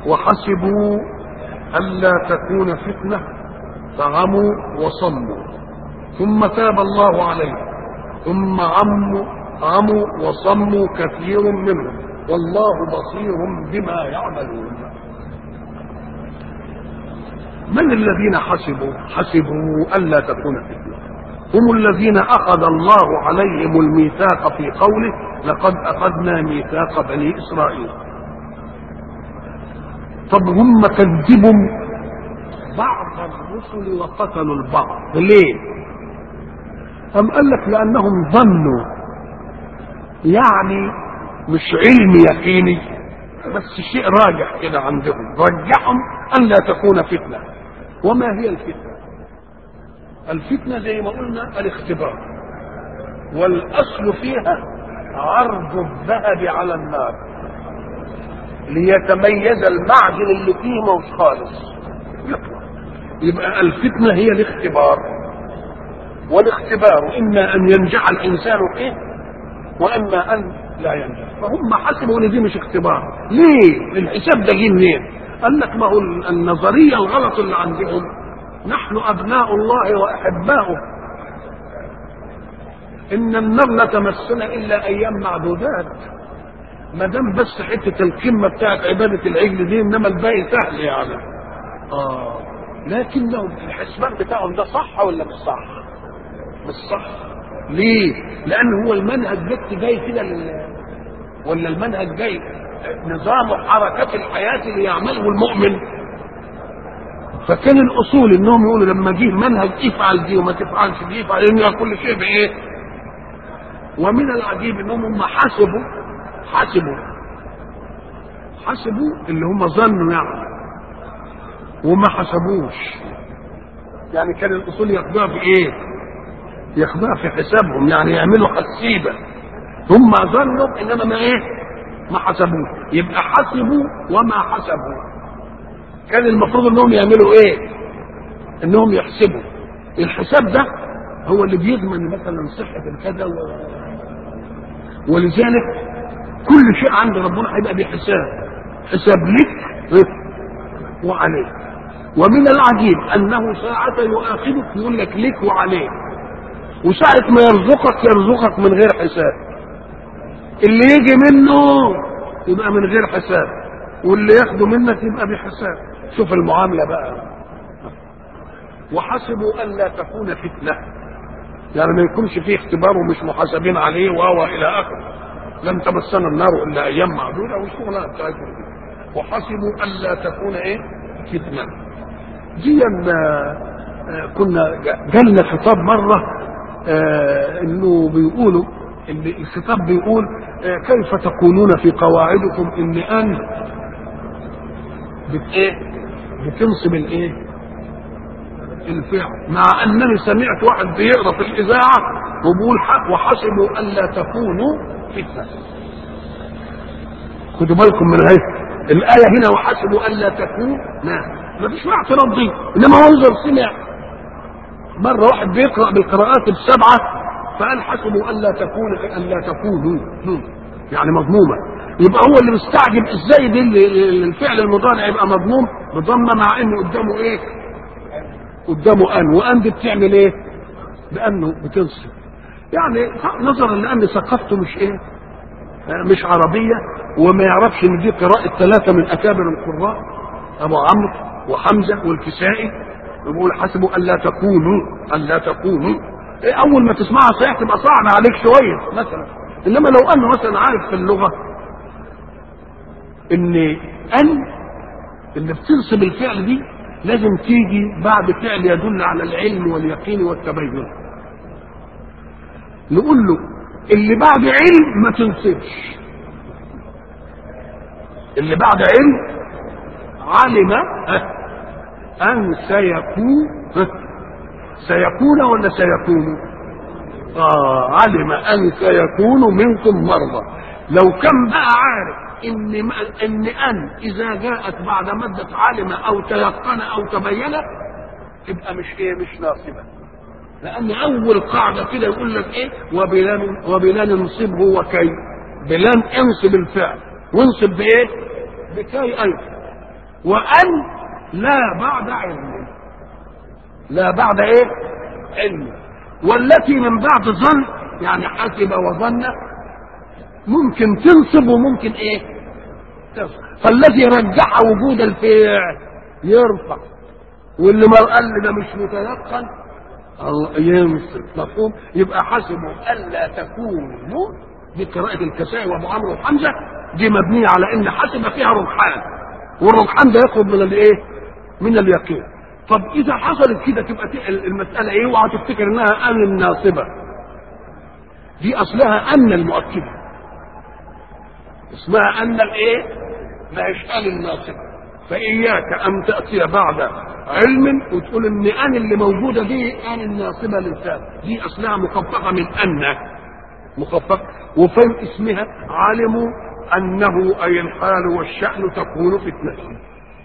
وحسبوا ألا تكون فتنة فعموا وصموا ثم تاب الله عليهم ثم عموا عموا وصموا كثير منهم والله بصير بما يعملون من الذين حسبوا حسبوا ألا تكون فتنة هم الذين أخذ الله عليهم الميثاق في قوله لقد أخذنا ميثاق بني إسرائيل طب هم كذبوا بعض الرسل وقتلوا البعض ليه أم قال لك لأنهم ظنوا يعني مش علم يقيني بس شيء راجح كده عندهم رجحهم أن لا تكون فتنة وما هي الفتنة الفتنة زي ما قلنا الاختبار والأصل فيها عرض الذهب على النار ليتميز المعدن اللي فيه مش خالص يطلع يبقى الفتنة هي الاختبار والاختبار إما أن ينجح الإنسان فيه وإما أن لا ينجح فهم حسبوا ان دي مش اختبار ليه الحساب ده جه منين قال لك ما هو النظرية الغلط اللي عندهم نحن أبناء الله وأحباؤه إن النار لا تمسنا إلا أيام معدودات ما دام بس حتة القمة بتاعت عبادة العجل دي إنما الباقي سهل يعني آه لكنهم الحسبان بتاعهم ده صح ولا مش صح؟ مش صح ليه؟ لأن هو المنهج بس جاي كده لل... ولا المنهج جاي نظام حركات الحياة اللي يعمله المؤمن فكان الأصول إنهم يقولوا لما جه منهج افعل دي وما تفعلش دي افعل إن كل شيء بإيه؟ ومن العجيب إنهم هم حسبوا حسبوا حسبوا اللي هم ظنوا يعني وما حسبوش يعني كان الأصول ياخدوها في إيه؟ ياخدوها في حسابهم يعني يعملوا حسيبه هم ظنوا انما ما ايه ما حسبوه يبقى حسبوا وما حسبوا كان المفروض انهم يعملوا ايه انهم يحسبوا الحساب ده هو اللي بيضمن مثلا صحة الكذا و... ولذلك كل شيء عند ربنا هيبقى بحساب حساب لك وعليك ومن العجيب انه ساعة يؤاخذك يقول لك لك وعليك وساعة ما يرزقك يرزقك من غير حساب اللي يجي منه يبقى من غير حساب واللي ياخده منك يبقى بحساب شوف المعامله بقى وحسبوا ان لا تكون فتنه يعني ما يكونش فيه اختبار ومش محاسبين عليه وهو الى اخره لن تمسنا النار الا ايام معدوده والشغلانه بتاعتهم دي وحسبوا ان لا تكون ايه فتنه دي كنا جالنا خطاب مره آه انه بيقولوا ان الخطاب بيقول آه كيف تقولون في قواعدكم ان ان بت ايه بتنصب الايه الفعل مع انني سمعت واحد بيقرا في الاذاعه وبيقول وحسبوا الا تكونوا فتنه خدوا بالكم من هاي الايه هنا وحسبوا الا تكون نعم ما فيش اعتراض دي انما منظر سمع مره واحد بيقرا بالقراءات السبعه فقال حسبوا الا تكون الا تكونوا يعني مضمومه يبقى هو اللي مستعجب ازاي دي الفعل المضارع يبقى مضموم بضمه مع انه قدامه ايه؟ قدامه ان وان دي بتعمل ايه؟ بانه بتنصب يعني نظرا لان ثقافته مش ايه؟ مش عربيه وما يعرفش ان دي قراءه ثلاثه من اكابر القراء ابو عمرو وحمزه والكسائي يقول حسبوا الا تكونوا الا تكونوا إيه اول ما تسمعها صحيح تبقى صعبه عليك شويه مثلا انما لو انه مثلا عارف في اللغه ان ان اللي بتنصب الفعل دي لازم تيجي بعد فعل يدل على العلم واليقين والتبين نقول له اللي بعد علم ما تنصبش اللي بعد علم علم ان سيكون سيكون ولا سيكون آه علم أن سيكون منكم مرضى لو كان بقى عارف إن إن أن إذا جاءت بعد مادة علم أو تيقن أو تبين تبقى مش إيه مش ناصبة لأن أول قاعدة كده يقول لك إيه وبلان وبلان انصبه وكي بلان انصب الفعل وانصب بإيه؟ بكي أيضا وأن لا بعد علم لا بعد ايه علم والتي من بعد ظن يعني حسب وظن ممكن تنصب وممكن ايه تنصب فالذي رجح وجود الفعل يرفع واللي ما قال لي ده مش متيقن الله ينصب مفهوم يبقى حسبوا الا تكونوا بقراءة الكسائي وابو عمرو وحمزة دي مبنية على ان حسب فيها رجحان والرجحان ده يخرج من الايه؟ من اليقين طب اذا حصلت كده تبقى ت- المسألة ايه؟ اوعى تفتكر انها ان الناصبة دي اصلها ان المؤكدة اسمها ان الايه؟ ما هيش ان الناصبة فاياك ان تاتي بعد علم وتقول ان ان اللي موجوده دي ان الناصبه للفعل دي اصلها مخففه من ان مخفف وفين اسمها علموا انه اي الحال والشأن تكون فتنة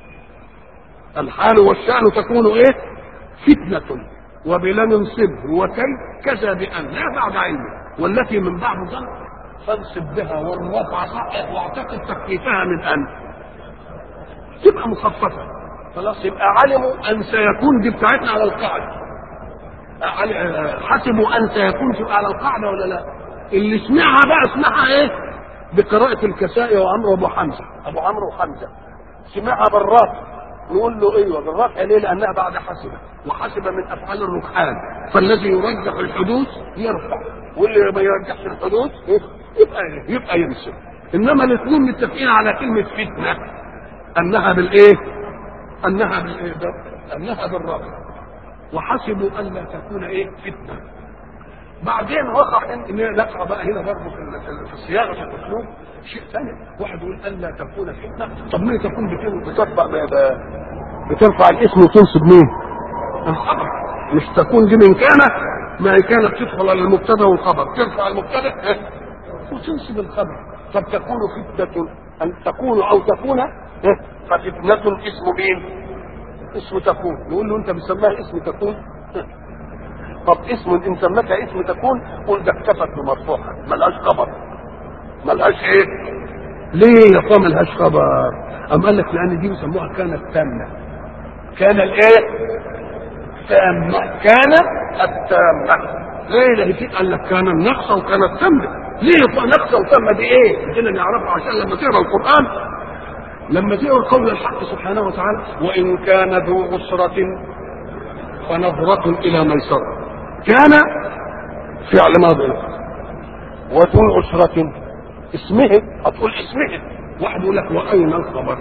الحال والشأن تكون ايه فتنة وبلا ننصبه وكي كذا بأن لا بعد علم والتي من بعد ظن فانصب بها والرفع صحيح واعتقد تكليفها من أن تبقى مخففة خلاص يبقى علموا أن سيكون دي بتاعتنا على القاعدة عل- حسبوا أن سيكون تبقى على القاعدة ولا لا اللي سمعها بقى سمعها ايه بقراءة الكسائي وعمرو أبو حمزة أبو عمرو وحمزة سمعها بالرافع نقول له ايوه بالرفع ليه؟ لانها بعد حسب وحسب من افعال الركحان فالذي يرجح الحدوث يرفع واللي ما يرجحش الحدوث يبقى يبقى ينسب انما الاثنين متفقين على كلمه فتنه انها بالايه؟ انها بالايه؟ انها بالرفع وحسبوا ان لا تكون ايه؟ فتنه بعدين وقع ان نقع بقى هنا برضه في ال- في صياغه الاسلوب شيء ثاني واحد يقول ان لا تكون فتنه طب ما تكون بت- بترفع ب- بترفع الاسم وتنصب مين؟ الخبر مش تكون دي من كان ما هي كانت تدخل على المبتدا والخبر ترفع المبتدا ها، وتنصب الخبر طب تكون فتنه ان تكون او تكون ها، ففتنه اسم مين؟ اسم تكون نقول له انت بتسميها اسم تكون ها. طب اسم ان سمتها اسم تكون قل ده اكتفت بمرفوعها ملهاش خبر ملهاش ايه ليه يا طه ملهاش خبر ام قال لك لان دي بيسموها كانت تامه كان الايه تامه كان التامه ليه ده في قال لك كان النقصه وكانت تامه ليه طه نقصه وتامه دي ايه بدنا نعرفها عشان لما تقرا القران لما تقرا قول الحق سبحانه وتعالى وان كان ذو عسره فنظرة إلى ميسرة كان فعل ماضي وذو عسرة اسمه هتقول اسمه واحد يقول لك وأين الخبر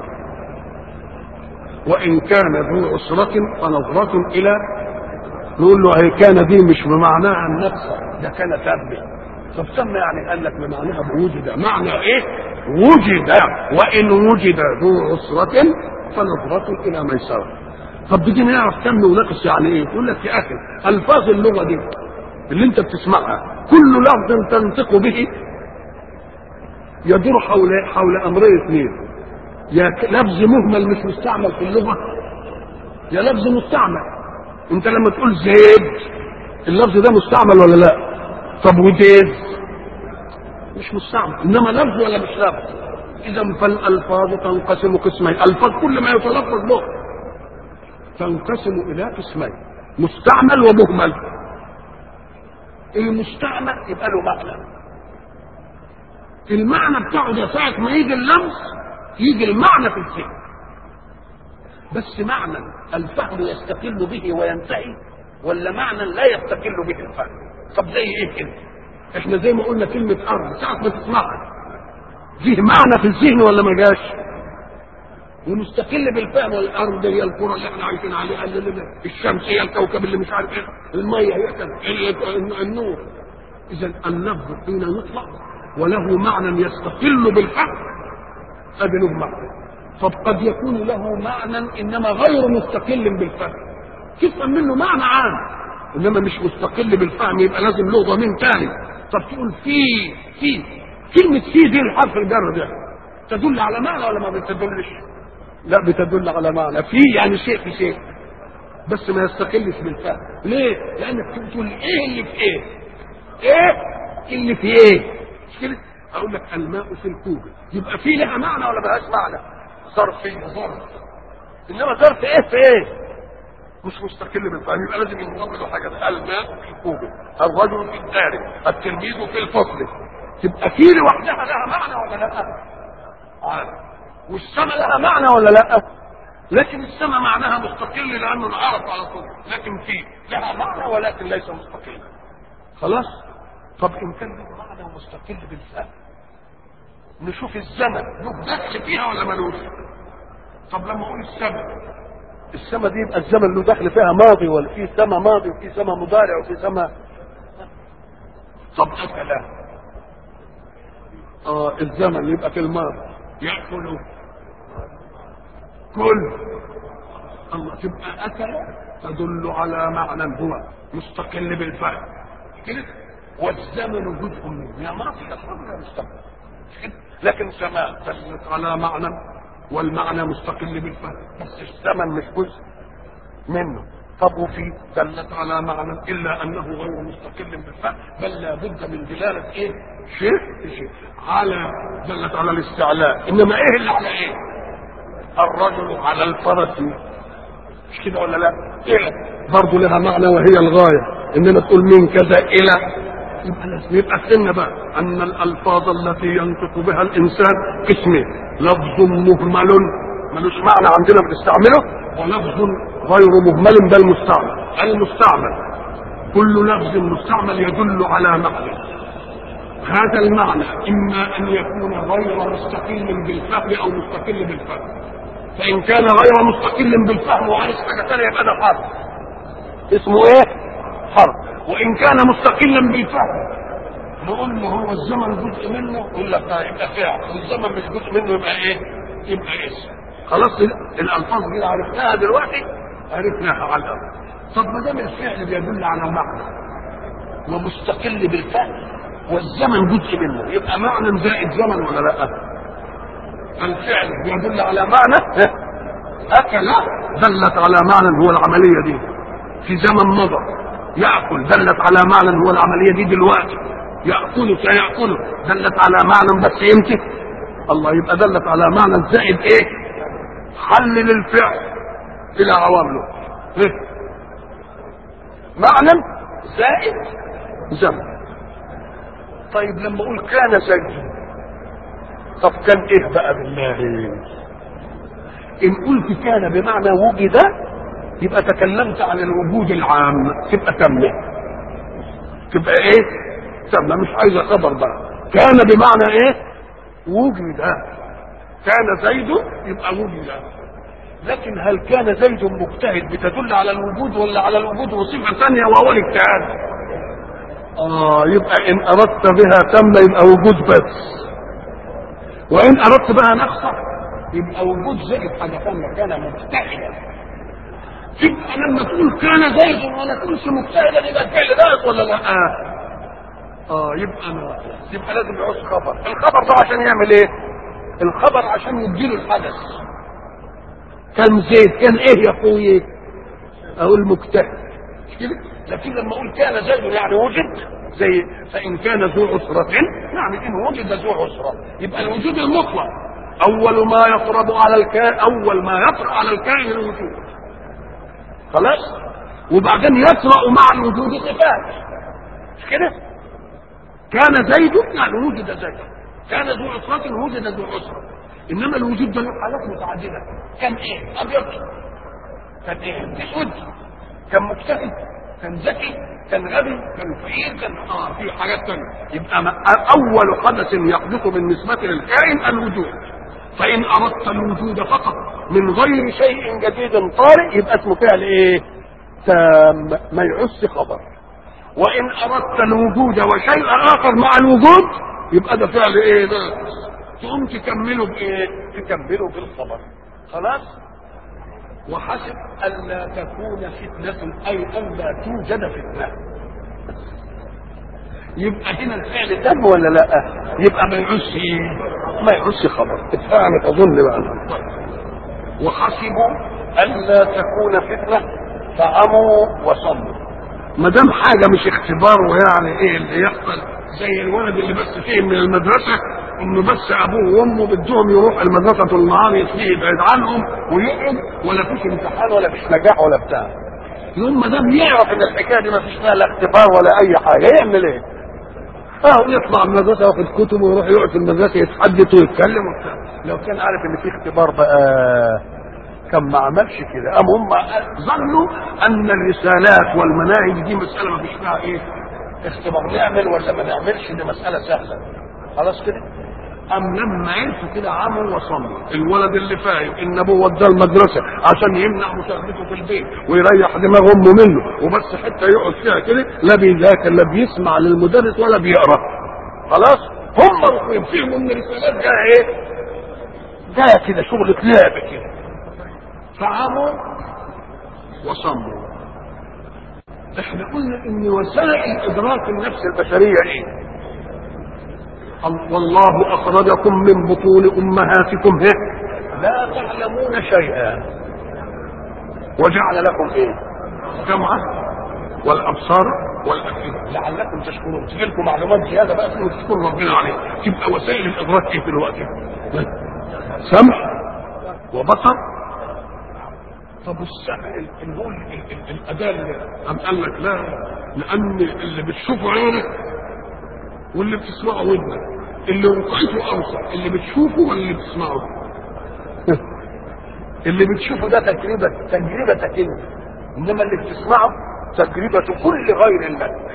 وإن كان ذو عسرة فنظرة إلى نقول له هي كان دي مش بمعناها النقصة ده كان تابع طب سمى يعني قال لك بمعناها بوجد معنى ايه وجد وإن وجد ذو عسرة فنظرة إلى ميسرة طب بدي نعرف كم ونقص يعني ايه يقول لك يا اخي الفاظ اللغه دي اللي انت بتسمعها كل لفظ تنطق به يدور حول حول امرين اثنين يا ك- لفظ مهمل مش مستعمل في اللغه يا لفظ مستعمل انت لما تقول زيد اللفظ ده مستعمل ولا لا طب وديز مش مستعمل انما لفظ ولا مش لفظ اذا فالالفاظ تنقسم قسمين الفاظ كل ما يتلفظ به تنقسم الى قسمين مستعمل ومهمل المستعمل يبقى له معنى المعنى بتاعه ده ساعة ما يجي اللمس يجي المعنى في الذهن بس معنى الفهم يستقل به وينتهي ولا معنى لا يستقل به الفهم طب زي ايه كده احنا زي ما قلنا كلمة ارض ساعة ما تسمعها فيه معنى في الذهن ولا ما جاش ومستقل بالفهم الارض هي الكره اللي احنا عايشين عليها اللي اللي الشمس هي الكوكب اللي مش عارف ايه الميه هي كذا ال- النور اذا اللفظ حين يطلق وله معنى يستقل بالفهم هذا له معنى طب قد يكون له معنى انما غير مستقل بالفهم تفهم منه معنى عام انما مش مستقل بالفهم يبقى لازم له ضمير ثاني طب تقول في في كلمه في دي الحرف الجر ده تدل على معنى ولا ما بتدلش؟ لا بتدل على معنى في يعني شيء في شيء بس ما يستقلش بالفهم ليه؟ لانك بتقول ايه اللي في ايه؟ ايه اللي في ايه؟ مش كده؟ اقول لك الماء في الكوب يبقى في لها معنى ولا ملهاش معنى؟ ظرفي ظرف انما ظرف ايه في ايه مش مستقل بالفهم يبقى لازم ينضم له حاجه الماء في الكوب الرجل في الدار التلميذ في الفصل تبقى في لوحدها لها معنى ولا لا؟ عارف والسماء لها معنى ولا لا؟ لكن السماء معناها مستقل لانه انعرف على طول لكن في لها معنى ولكن ليس مستقلا خلاص؟ طب ان كان له معنى ومستقل بالفهم نشوف الزمن له دخل فيها ولا ملوش؟ طب لما اقول السماء السماء دي يبقى الزمن له دخل فيها ماضي ولا في سماء ماضي وفي سماء مضارع وفي سماء طب اكل اه الزمن يبقى في الماضي ياكل كل الله تبقى اكل تدل على معنى هو مستقل بالفهم كده والزمن جزء منه يا ماضي يا حاضر يا مستقبل لكن سماء دلت على معنى والمعنى مستقل بالفهم بس الزمن مش جزء منه طب وفي دلت على معنى الا انه غير مستقل بالفهم بل لا بد من دلاله ايه؟ شيء شيء على دلت على الاستعلاء انما ايه اللي على ايه؟ الرجل على الفرس مش كده ولا لا؟ إيه؟ برضه لها معنى وهي الغايه انما تقول من كذا الى يبقى لازم يبقى استنى بقى ان الالفاظ التي ينطق بها الانسان قسمين لفظ مهمل ملوش معنى عندنا بنستعمله ولفظ غير مهمل بل مستعمل المستعمل كل لفظ مستعمل يدل على معنى هذا المعنى اما ان يكون غير مستقل بالفهم او مستقل بالفهم فان كان غير مستقل بالفهم وعايز حاجه ثانيه يبقى ده حرف اسمه ايه؟ حرف وان كان مستقلا بالفهم نقول له هو الزمن جزء منه يقول لك اه يبقى فعل والزمن مش جزء منه يبقى ايه؟ يبقى اسم خلاص الالفاظ دي عرفناها دلوقتي عرفناها على الأرض طب ما دام الفعل بيدل على معنى ومستقل بالفعل والزمن جزء منه يبقى معنى زائد زمن ولا لا؟ الفعل بيدل على معنى اكل دلت على معنى هو العمليه دي في زمن مضى ياكل دلت على معنى هو العمليه دي دلوقتي ياكل سياكل دلت على معنى بس يمكن الله يبقى دلت على معنى زائد ايه حلل الفعل الى عوامله إيه؟ معنى زائد زمن طيب لما اقول كان زيد طب كان ايه بقى بالله ان قلت كان بمعنى وجد يبقى تكلمت عن الوجود العام تبقى تمه تبقى ايه تمه مش عايزه خبر بقى كان بمعنى ايه وجد كان زيد يبقى وجد لكن هل كان زيد مجتهد بتدل على الوجود ولا على الوجود وصفه ثانيه وهو الاجتهاد اه يبقى ان اردت بها تم يبقى وجود بس وان اردت بها نقصه يبقى وجود زائد حاجه ثانيه كان مجتهدا يبقى لما تقول كان زيد ولا تقولش مجتهدا يبقى الفعل ناقص ولا لا؟ آه. اه يبقى ناقص يبقى لازم يعوز خبر الخبر ده عشان يعمل ايه؟ الخبر عشان يديله الحدث كان زيد كان ايه يا اخوي؟ اقول مجتهد مش كده؟ لكن لما اقول كان زيد يعني وجد زي فان كان ذو عسرة يعني ان وجد ذو عسرة يبقى الوجود المطلق اول ما يطرب على الكائن اول ما يطرأ على الكائن الوجود خلاص وبعدين يطرأ مع الوجود صفات مش كده كان زيد يعني وجد زيد كان ذو عسرة وجد ذو عسرة انما الوجود ده له حالات متعددة كان ايه ابيض كان ايه اسود كان مجتهد كان ذكي كان غبي كان فقير كان اه في حاجات ثانيه يبقى ما- اول حدث يحدث بالنسبه للكائن الوجود فان اردت الوجود فقط من غير شيء جديد طارئ يبقى اسمه فعل ايه تام ما يعس خبر وان اردت الوجود وشيء اخر مع الوجود يبقى ده فعل ايه ده تقوم تكمله بايه تكمله بالخبر خلاص وحسب ألا تكون فتنة أي ألا توجد فتنة يبقى هنا الفعل تم ولا لا يبقى ما يعوزش ايه ما يعوزش خبر اتفهمت اظن بقى وحسبوا ألا تكون فتنة فعموا وصموا ما دام حاجه مش اختبار ويعني ايه اللي يحصل زي الولد اللي بس فيه من المدرسه انه بس ابوه وامه بدهم يروح المدرسه طول النهار يتلهي يبعد عنهم ويقعد ولا فيش امتحان ولا فيش نجاح ولا بتاع يوم ما دام يعرف ان الحكايه دي ما فيش فيها لا اختبار ولا اي حاجه يعمل ايه؟ اه يطلع من المدرسه ياخد كتب ويروح يقعد في المدرسه يتحدث ويتكلم وبتاع لو كان عارف ان في اختبار بقى كان ما عملش كده قام هم ظنوا ان الرسالات والمناهج دي مساله ما فيش فيها ايه؟ اختبار نعمل ولا ما نعملش دي مساله سهله خلاص كده؟ أم لما عرفوا كده عموا وصموا الولد اللي فاهم إن أبوه وداه المدرسة عشان يمنع مشاهدته في البيت ويريح دماغ أمه منه وبس حتى يقعد فيها كده لا بيذاكر لا بيسمع للمدرس ولا بيقرأ خلاص هم فهموا إن الرسالات جاية إيه؟ جاية كده شغلة لعب كده فعموا وصموا احنا قلنا ان وسائل ادراك النفس البشريه ايه؟ والله اخرجكم من بطون امهاتكم هي لا تعلمون شيئا وجعل لكم ايه سمعا والابصار والافئده لعلكم تشكرون تجي لكم معلومات زياده بقى تشكروا ربنا عليها تبقى وسائل الادراك ايه في الوقت سمع وبصر طب السمع اللي هو الاداه اللي قام قال لك لا لان اللي بتشوفه عينك واللي بتسمعه ودنك اللي وقعته اوسع اللي بتشوفه ولا اللي بتسمعه اللي بتشوفه ده تجربه تجربتك انت انما اللي بتسمعه تجربه كل غير لك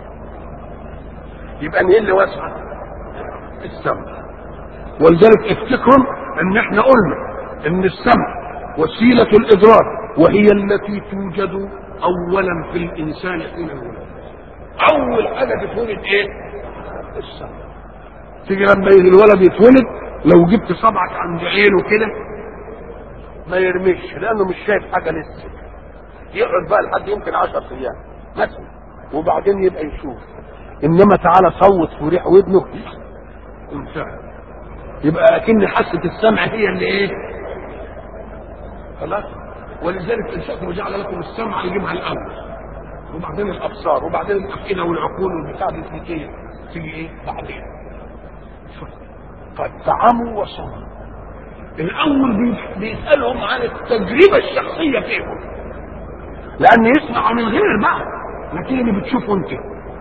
يبقى ايه اللي واسعه السمع ولذلك افتكروا ان احنا قلنا ان السمع وسيله الادراك وهي التي توجد اولا في الانسان حين الولاده اول حاجه تتولد ايه السمع تيجي لما الولد يتولد لو جبت صبعك عند عينه كده ما يرميش لانه مش شايف حاجه لسه يقعد بقى لحد يمكن 10 ايام مثلا وبعدين يبقى يشوف انما تعالى صوت في ريح ودنه انتهى يبقى اكن حاسه السمع هي اللي ايه خلاص ولذلك انشاكم وجعل لكم السمع يجيبها الاول وبعدين الابصار وبعدين الافئده والعقول والبتاع دي تيجي تيجي ايه بعدين قد طعموا وصموا الاول بيسالهم عن التجربه الشخصيه فيهم لان يسمع من غير بقى لكن اللي بتشوفه انت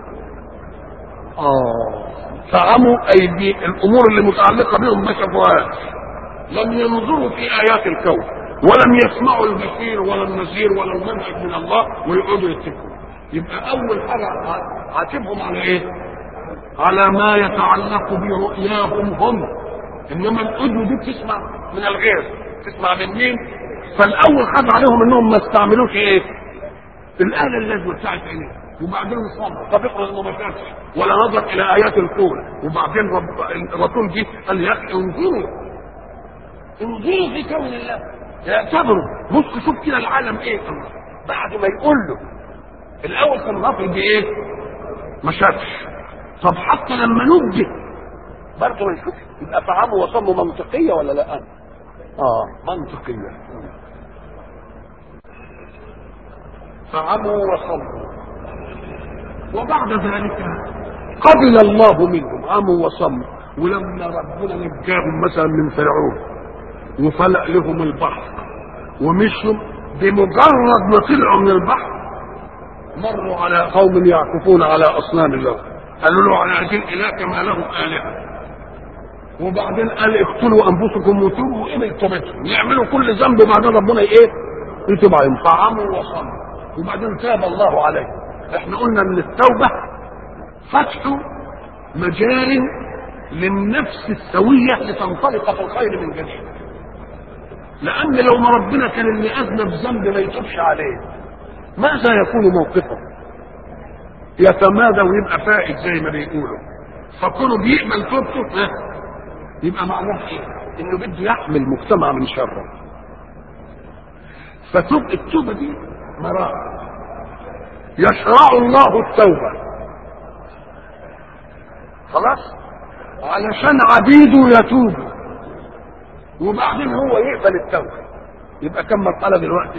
اه طعموا اي دي الامور اللي متعلقه بهم ما شافوهاش لم ينظروا في ايات الكون ولم يسمعوا البشير ولا النذير ولا المنهج من الله ويقعدوا يتكلوا يبقى اول حاجه عاتبهم على ايه على ما يتعلق برؤياهم هم انما الاذن دي بتسمع من الغير تسمع من مين فالاول حاجه عليهم انهم ما استعملوش ايه الاله اللازمه بتاعت عينيه وبعدين صبر طب افرض انه ما شافش ولا نظر الى ايات الكون وبعدين رب الرسول جه قال يا اخي انظروا انظروا في كون الله اعتبروا بص شوف كده العالم ايه بعد ما يقول له الاول كان غافل بايه ما شافش طب حتى لما نبه برضه ما نشوفش يبقى طعامه وصمه منطقيه ولا لا اه منطقيه طعامه وصمه وبعد ذلك قبل الله منهم عموا وصموا ولما ربنا نجاهم مثلا من فرعون وفلق لهم البحر ومشوا بمجرد ما طلعوا من البحر مروا على قوم يعكفون على اصنام الله قالوا له احنا عايزين اله كما لهم الهه وبعدين قال اقتلوا انفسكم وتوبوا الى توبتهم يعملوا كل ذنب وبعدين ربنا ايه؟ يتوب عليهم فعموا وصموا وبعدين تاب الله عليهم احنا قلنا ان التوبه فتح مجال للنفس السويه لتنطلق في الخير من جديد لان لو ما ربنا كان اللي اذنب ذنب ما يتوبش عليه ماذا يكون موقفه يتمادى ويبقى فائد زي ما بيقولوا فكونه بيقبل توبته يبقى معناه ايه انه بده يحمي المجتمع من شره فتوب التوبه دي مراحل يشرع الله التوبه خلاص علشان عبيده يتوبوا وبعدين هو يقبل التوبه يبقى كم مرحله دلوقتي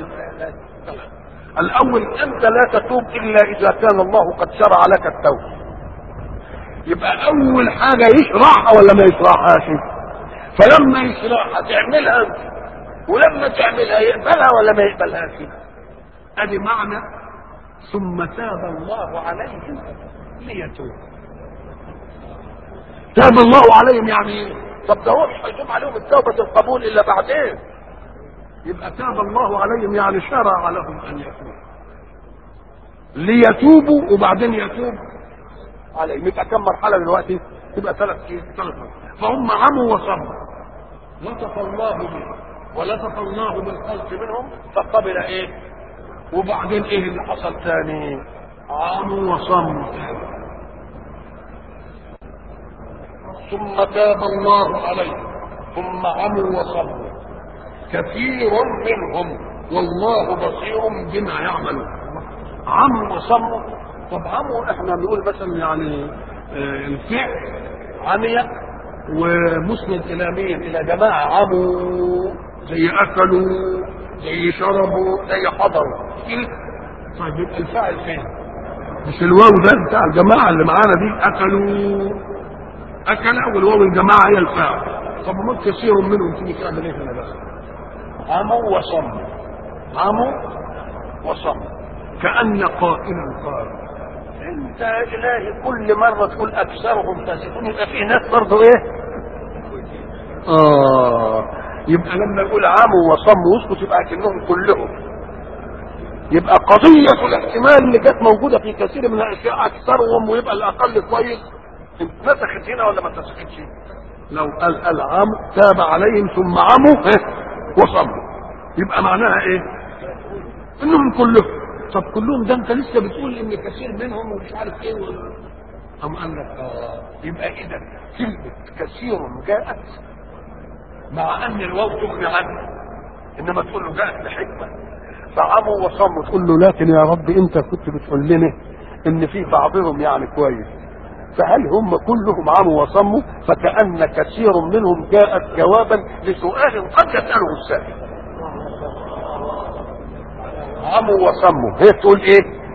الاول انت لا تتوب الا اذا كان الله قد شرع لك التوبه يبقى اول حاجه يشرعها ولا ما يشرعهاش فلما يشرعها تعملها انت ولما تعملها يقبلها ولا ما يقبلهاش ادي معنى ثم تاب الله عليهم ليتوبوا تاب الله عليهم يعني ايه طب ده هو مش هيتوب عليهم التوبه القبول الا بعدين يبقى تاب الله عليهم يعني شرع لهم ان يتوبوا ليتوبوا وبعدين يتوب عليهم يبقى كم مرحله دلوقتي تبقى ثلاث ثلاث فهم عموا وصموا لطف الله بهم ولطف الله بالخلق منهم فقبل ايه وبعدين ايه اللي حصل تاني عموا وصموا ثم تاب الله عليهم ثم عموا وصموا كثير منهم والله بصير بما يعملون عموا وصموا طب عموا احنا بنقول مثلا يعني آه، الفعل عمي ومسند الى مين؟ الى جماعه عموا زي اكلوا زي شربوا زي حضروا كده طيب يبقى الفاعل فين؟ مش الواو ده بتاع الجماعه اللي معانا دي اكلوا اكل والواو الجماعه هي الفاعل طب ما كثير منهم تيجي تعمل ايه هنا بقى؟ عموا وصموا عموا وصموا كأن قائلا قال انت يا الهي كل مرة تقول اكثرهم فاسقون يبقى في ناس برضه ايه اه يبقى لما يقول عموا وصموا واسكت يبقى كأنهم كلهم يبقى قضية الاحتمال اللي كانت موجودة في كثير من الاشياء اكثرهم ويبقى الاقل كويس اتنسخت هنا ولا ما اتنسختش؟ لو قال قال عم تاب عليهم ثم عموا ها، وصموا يبقى معناها ايه؟ انهم كلهم طب كلهم ده انت لسه بتقول ان كثير منهم ومش عارف ايه و... أم قال لك اه يبقى اذا كلمة كثير جاءت مع ان الواو تغني عنه انما تقول له جاءت لحكمة فعموا وصموا تقول له لكن يا رب انت كنت بتقول لنا ان في بعضهم يعني كويس فهل هم كلهم عموا وصموا فكأن كثير منهم جاءت جوابا لسؤال قد يسأله السائل عموا وصموا هي تقول ايه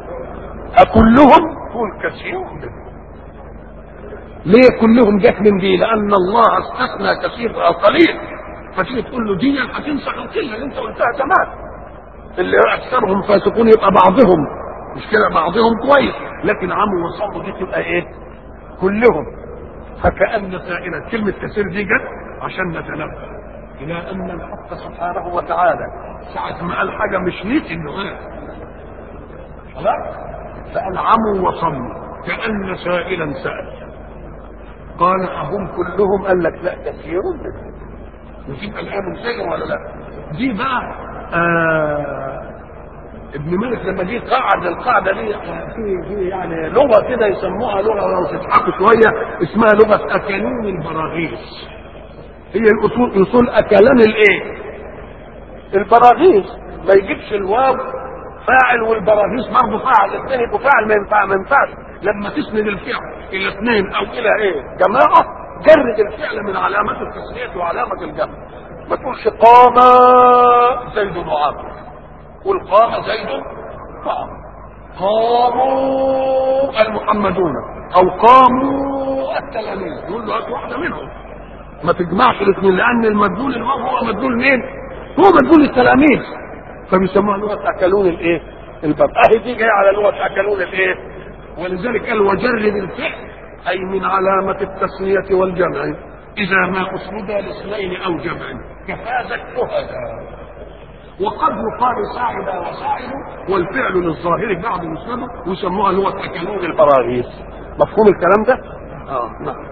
أكلهم تقول كثير منهم ليه كلهم جت من دي لأن الله استثنى كثير أو قليل فتيجي تقول له دي هتنسخ القلة اللي انت قلتها زمان اللي أكثرهم فاسقون يبقى بعضهم مش كده بعضهم كويس لكن عموا وصموا دي تبقى ايه كلهم فكأن سائلة كلمة كثير دي جت عشان نتنبه إلى أن الحق سبحانه وتعالى ساعة ما قال حاجة مش نيت إنه قال خلاص فقال عموا وصموا كأن سائلا سأل قال أهم كلهم قال لك لا كثير منهم وتبقى الآن منسجم ولا لا دي بقى آه ابن مالك لما جه قعد القاعده دي في في يعني لغه كده يسموها لغه لو تضحكوا شويه اسمها لغه اكلون البراغيث هي الاصول اصول اكلان الايه؟ البراغيث ما يجيبش الواو فاعل والبراغيث برضه فاعل الاثنين يبقوا فاعل ما ينفع ما ينفعش لما تسند الفعل الى اثنين او الى ايه؟ جماعه جرد الفعل من علامات التسميه وعلامه الجمع ما تقولش قام زيد وعمرو قل قام زيد وعمرو قاموا المحمدون او قاموا التلاميذ يقول له هات واحده منهم ما تجمعش الاثنين لان المدلول الواو هو مدلول مين؟ هو مدلول التلاميذ فبيسموها لغه اكلون الايه؟ البر اهي دي جايه على لغه اكلون الايه؟ ولذلك قال وجرد الفعل اي من علامه التسميه والجمع اذا ما اسند لاثنين او جمع كفازت شهداء وقد يقال ساعد وساعد والفعل للظاهر بعد مسلمه ويسموها لغه اكلون البراغيث مفهوم الكلام ده؟ اه نعم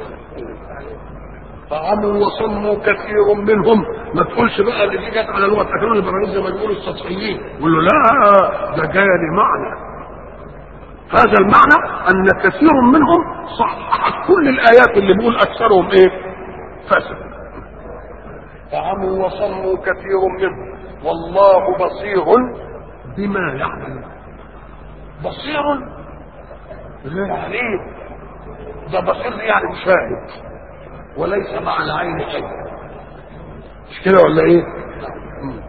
فعموا وصموا كثير منهم ما تقولش بقى اللي دي جت على لغه اكلون البراغيث زي ما بيقولوا السطحيين يقول له لا ده جاي لمعنى هذا المعنى ان كثير منهم صححت كل الايات اللي بيقول اكثرهم ايه؟ فاسد فعموا وصموا كثير منهم والله بصير بما يعملون بصير غير عليم ده بصير يعني مشاهد وليس مع العين شيء مش كده ولا ايه مم.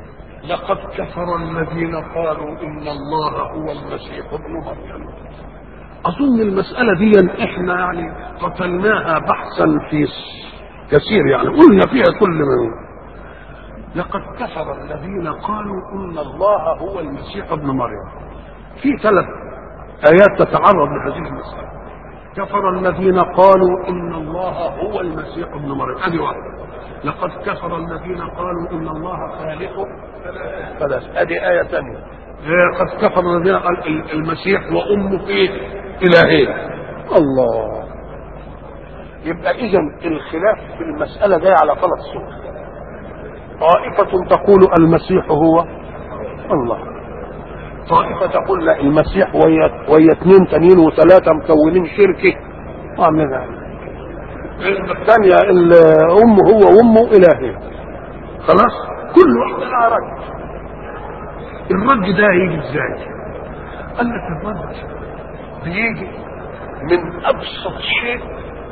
لقد كفر الذين قالوا ان الله هو المسيح ابن مريم اظن المساله دي احنا يعني قتلناها بحثا في كثير يعني قلنا فيها كل ما لقد كفر الذين قالوا ان الله هو المسيح ابن مريم في ثلاث ايات تتعرض لهذه المساله كفر الذين قالوا ان الله هو المسيح ابن مريم ادي واحده لقد كفر الذين قالوا ان الله ثالث ثلاث ادي ايه ثانيه قد كفر الذين قال المسيح وامه ايه الهين الله يبقى اذا الخلاف في المساله جاي على ثلاث صور طائفه تقول المسيح هو الله طائفه تقول لا المسيح ويا ويا اثنين تانيين وثلاثه مكونين شركه وعاملين الثانيه الام هو وامه الهين خلاص كل واحده لها رد الرد ده هيجي ازاي؟ قال لك الرد بيجي من ابسط شيء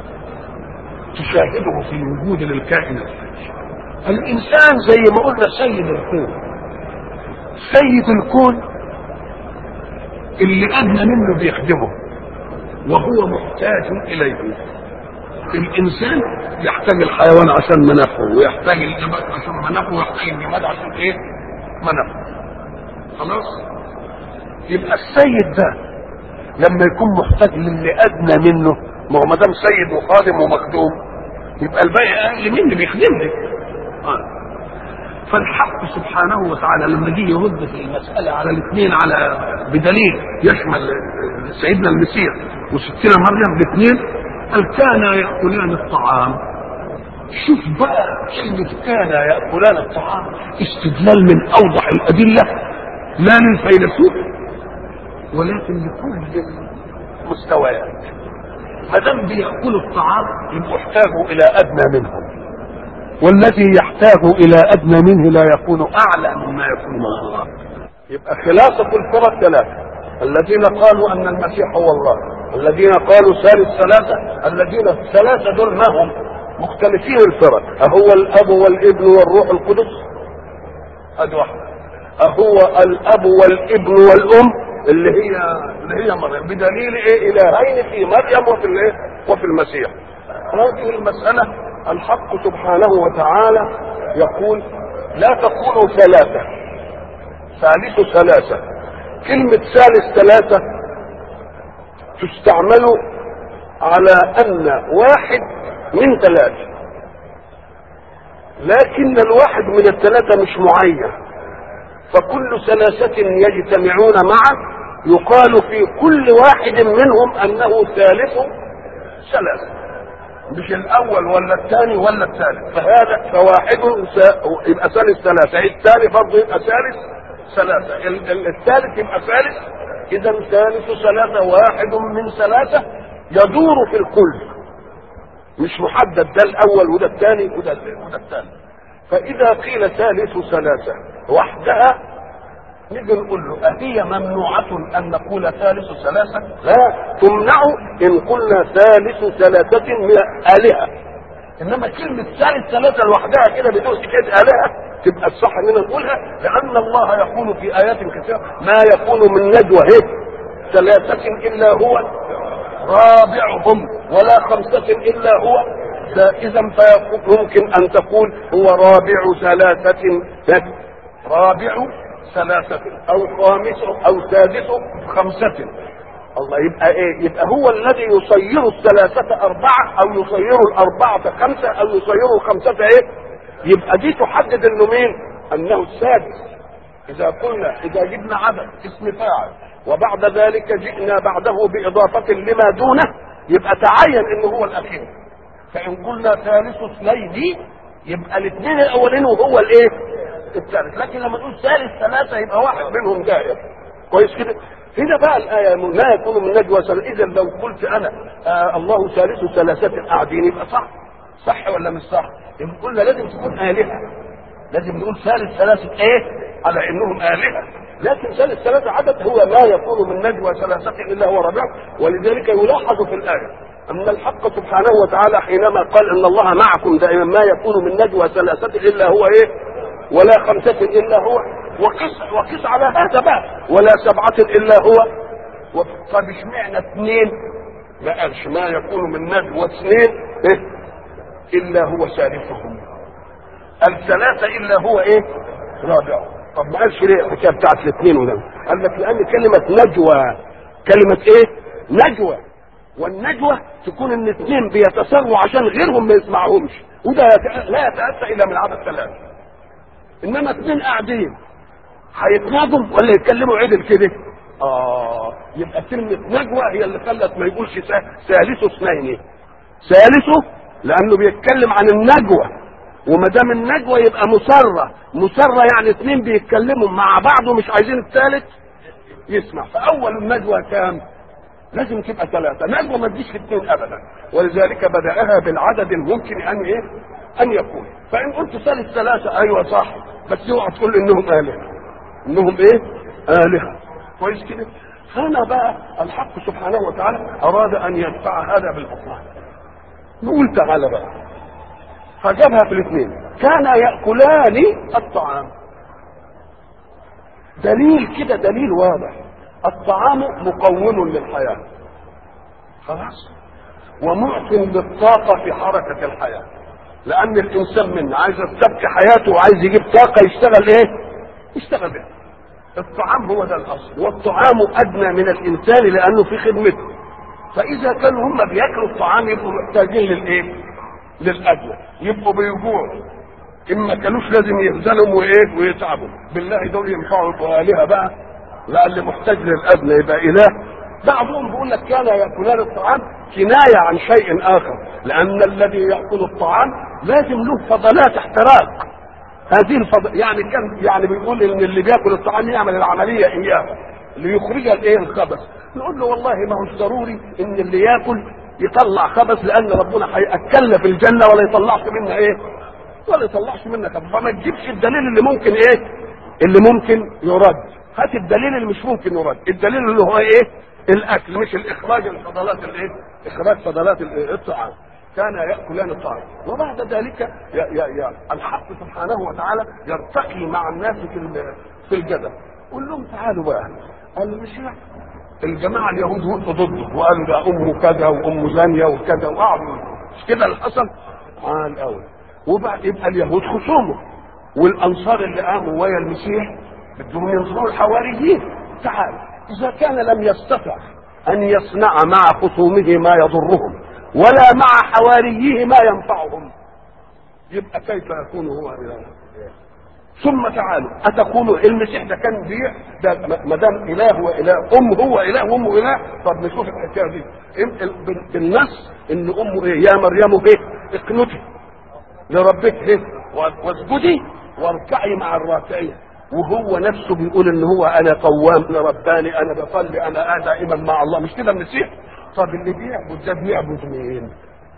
تشاهده في وجود للكائن الحي الانسان زي ما قلنا سيد الكون سيد الكون اللي ادنى منه بيخدمه وهو محتاج اليه الانسان يحتاج الحيوان عشان منافعه ويحتاج الجماد عشان منافعه ويحتاج الجماد عشان ايه منافعه خلاص يبقى السيد ده لما يكون محتاج للي ادنى منه ما هو ما دام سيد وخادم ومخدوم يبقى الباقي اقل مني بيخدمني آه. فالحق سبحانه وتعالى لما جه يرد في المساله على الاثنين على بدليل يشمل سيدنا المسيح وستنا مريم الاثنين قال كانا ياكلان الطعام شوف بقى كلمة كان يأكلان الطعام استدلال من أوضح الأدلة لا للفيلسوف ولكن لكل المستويات ما دام بيأكلوا الطعام يبقوا احتاجوا إلى أدنى منهم والذي يحتاج إلى أدنى منه لا يكون أعلى مما يكون من الله يبقى خلاصة الفرق ثلاثة الذين قالوا أن المسيح هو الله الذين قالوا ثالث ثلاثة الذين الثلاثة دول ما هم مختلفين الفرق أهو الأب والابن والروح القدس هذه واحدة أهو الأب والابن والأم اللي هي اللي هي مريم بدليل إيه إلهين في مريم وفي الإيه وفي المسيح هذه المسألة الحق سبحانه وتعالى يقول لا تكونوا ثلاثة ثالث ثلاثة كلمة ثالث ثلاثة تستعمل على أن واحد من ثلاثة لكن الواحد من الثلاثة مش معين فكل ثلاثة يجتمعون معا يقال في كل واحد منهم أنه ثالث ثلاثة مش الأول ولا الثاني ولا الثالث فهذا فواحد يبقى ثالث ثلاثة الثاني برضه يبقى ثالث ثلاثة الثالث يبقى ثالث إذا ثالث ثلاثة واحد من ثلاثة يدور في الكل مش محدد ده الأول وده الثاني وده وده الثالث فإذا قيل ثالث ثلاثة وحدها نيجي نقول له أهي ممنوعة أن نقول ثالث ثلاثة؟ لا تمنع إن قلنا ثالث ثلاثة من آلهة إنما كلمة ثالث ثلاثة لوحدها كده بدون حكاية آلهة تبقى الصح اننا نقولها لان الله يقول في ايات كثيره ما يكون من نجوى هيك ثلاثة الا هو رابعهم ولا خمسة الا هو اذا فممكن ان تقول هو رابع ثلاثة رابع ثلاثة او خامس او سادس خمسة الله يبقى ايه يبقى هو الذي يصير الثلاثة اربعة او يصير الاربعة خمسة او يصير الخمسة ايه يبقى دي تحدد انه مين انه السادس اذا قلنا اذا جبنا عدد اسم فاعل وبعد ذلك جئنا بعده باضافه لما دونه يبقى تعين انه هو الاخير فان قلنا ثالث اثنين يبقى الاثنين الاولين وهو الايه الثالث لكن لما نقول ثالث ثلاثه يبقى واحد منهم دائر كويس كده هنا بقى الآية لا يكون من نجوى إذا لو قلت أنا آه الله ثالث ثلاثة قاعدين يبقى صح صح ولا مش صح؟ يبقى قلنا لازم تكون آلهة لازم نقول ثالث ثلاثة ايه على انهم آلهة لكن ثالث ثلاثة عدد هو ما يكون من نجوى ثلاثة الا هو رابع ولذلك يلاحظ في الآية أن الحق سبحانه وتعالى حينما قال أن الله معكم دائما ما يكون من نجوى ثلاثة إلا هو إيه ولا خمسة إلا هو وقس وقس على هذا بقى ولا سبعة إلا هو طب اشمعنى اثنين ما قالش ما يكون من نجوى اثنين إيه؟ الا هو ثالثهم الثلاثه الا هو ايه رابعهم طب ما قالش ليه الحكايه بتاعت الاثنين وده قال لك لان كلمه نجوى كلمه ايه نجوى والنجوى تكون ان اثنين بيتسروا عشان غيرهم ما يسمعهمش وده يت- لا يتاتى الا من عدد ثلاثه انما اثنين قاعدين هيتناجوا ولا يتكلموا عدل كده اه يبقى كلمه نجوى هي اللي خلت ما يقولش ثا- ثالث اثنين ثالثه لانه بيتكلم عن النجوى وما دام النجوى يبقى مسره مسره يعني اثنين بيتكلموا مع بعض ومش عايزين الثالث يسمع فاول النجوى كام لازم تبقى ثلاثة نجوى ما تجيش في اثنين أبدا ولذلك بدأها بالعدد الممكن أن إيه؟ أن يكون فإن قلت ثالث ثلاثة أيوة صح بس اوعى تقول إنهم آلهة إنهم إيه؟ آلهة كويس كده؟ هنا بقى الحق سبحانه وتعالى أراد أن يدفع هذا بالبطلان نقول تعالى بقى فجابها في الاثنين كان يأكلان الطعام دليل كده دليل واضح الطعام مقوم للحياة خلاص ومعطٍ للطاقة في حركة الحياة لأن الإنسان منا عايز يستبقي حياته وعايز يجيب طاقة يشتغل إيه؟ يشتغل بها الطعام هو ده الأصل والطعام أدنى من الإنسان لأنه في خدمته فإذا كانوا هم بياكلوا الطعام يبقوا محتاجين للإيه؟ للأدنى يبقوا بيجوعوا إن ما كانوش لازم يهزلوا وإيه ويتعبوا بالله دول ينفعوا آلهة بقى لا اللي محتاج للأدنى يبقى إله بعضهم بيقول لك كان يأكلان الطعام كناية عن شيء آخر لأن الذي يأكل الطعام لازم له فضلات احتراق هذه الفضل يعني كان يعني بيقول ان اللي بياكل الطعام يعمل العمليه اياه ليخرج الايه الخبث نقول له والله ما هوش ضروري ان اللي ياكل يطلع خبث لان ربنا هياكلنا في الجنه ولا يطلعش منا ايه ولا يطلعش منا خبث فما تجيبش الدليل اللي ممكن ايه اللي ممكن يرد هات الدليل اللي مش ممكن يرد الدليل اللي هو ايه الاكل مش الاخراج الفضلات الايه اخراج فضلات الإيه؟ الطعام كان ياكلان الطعام وبعد ذلك ي ي ي الحق سبحانه وتعالى يرتقي مع الناس في ال- في الجدل قول لهم تعالوا بقى قال مش يعني. الجماعه اليهود وقفوا ضده وقالوا ده امه كذا وامه زانيه وكذا وقعدوا مش كده اللي حصل؟ اه الاول وبعد يبقى اليهود خصومه والانصار اللي قاموا ويا المسيح بدهم ينصروا الحواريين تعال اذا كان لم يستطع ان يصنع مع خصومه ما يضرهم ولا مع حواريه ما ينفعهم يبقى كيف يكون هو اله ثم تعالوا اتقولوا المسيح ده كان بيع ده ما دام اله واله ام هو اله وامه اله طب نشوف الحكايه دي إم- ال- بال- بالنص ان امه ايه يا مريم ايه اقنتي لربك ايه و- واسجدي واركعي مع الراكعين وهو نفسه بيقول ان هو انا قوام انا رباني انا بصلي انا دائما مع الله مش كده المسيح طب اللي بيعبد ده بيعبد مين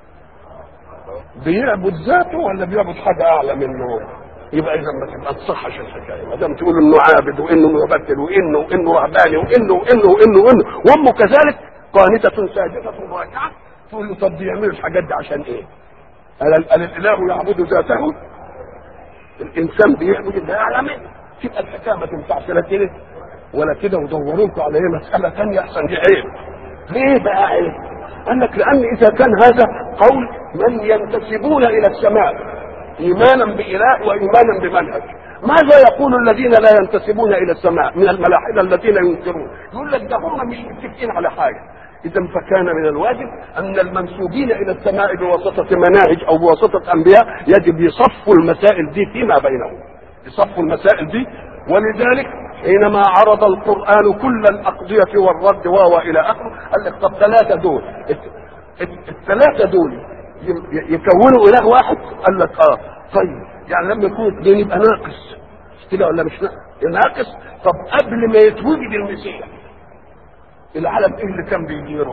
بيعبد ذاته ولا بيعبد حاجه اعلى منه يبقى اذا ما تبقى تصحش الحكايه ما دام تقول انه عابد وانه مبتل وانه وانه رهباني وانه وانه وانه وانه وامه كذلك قانتة ساجدة راكعة تقول له طب دي يعملوا الحاجات دي عشان ايه؟ قال قال الاله يعبد ذاته الانسان بيعبد الله اعلى منه تبقى الحكايه ما تنفعش لا كده ولا كده ودوروا لكم على ايه مساله ثانيه احسن دي عيب ليه بقى عيب؟ قال لك لان اذا كان هذا قول من ينتسبون الى السماء ايمانا باله وايمانا بمنهج ماذا يقول الذين لا ينتسبون الى السماء من الملاحده الذين ينكرون يقول لك ده هم مش متفقين على حاجه اذا فكان من الواجب ان المنسوبين الى السماء بواسطه مناهج او بواسطه انبياء يجب يصفوا المسائل دي فيما بينهم يصفوا المسائل دي ولذلك حينما عرض القرآن كل الأقضية والرد واو إلى آخره قال لك طب ثلاثة دول الت- الت- الثلاثة دول ي- يكونوا إله واحد قال لك آه طيب يعني لما يكون اثنين يبقى ناقص مش كده ولا مش ناقص ناقص طب قبل ما يتوجد المسيح العالم ايه اللي كان بيديره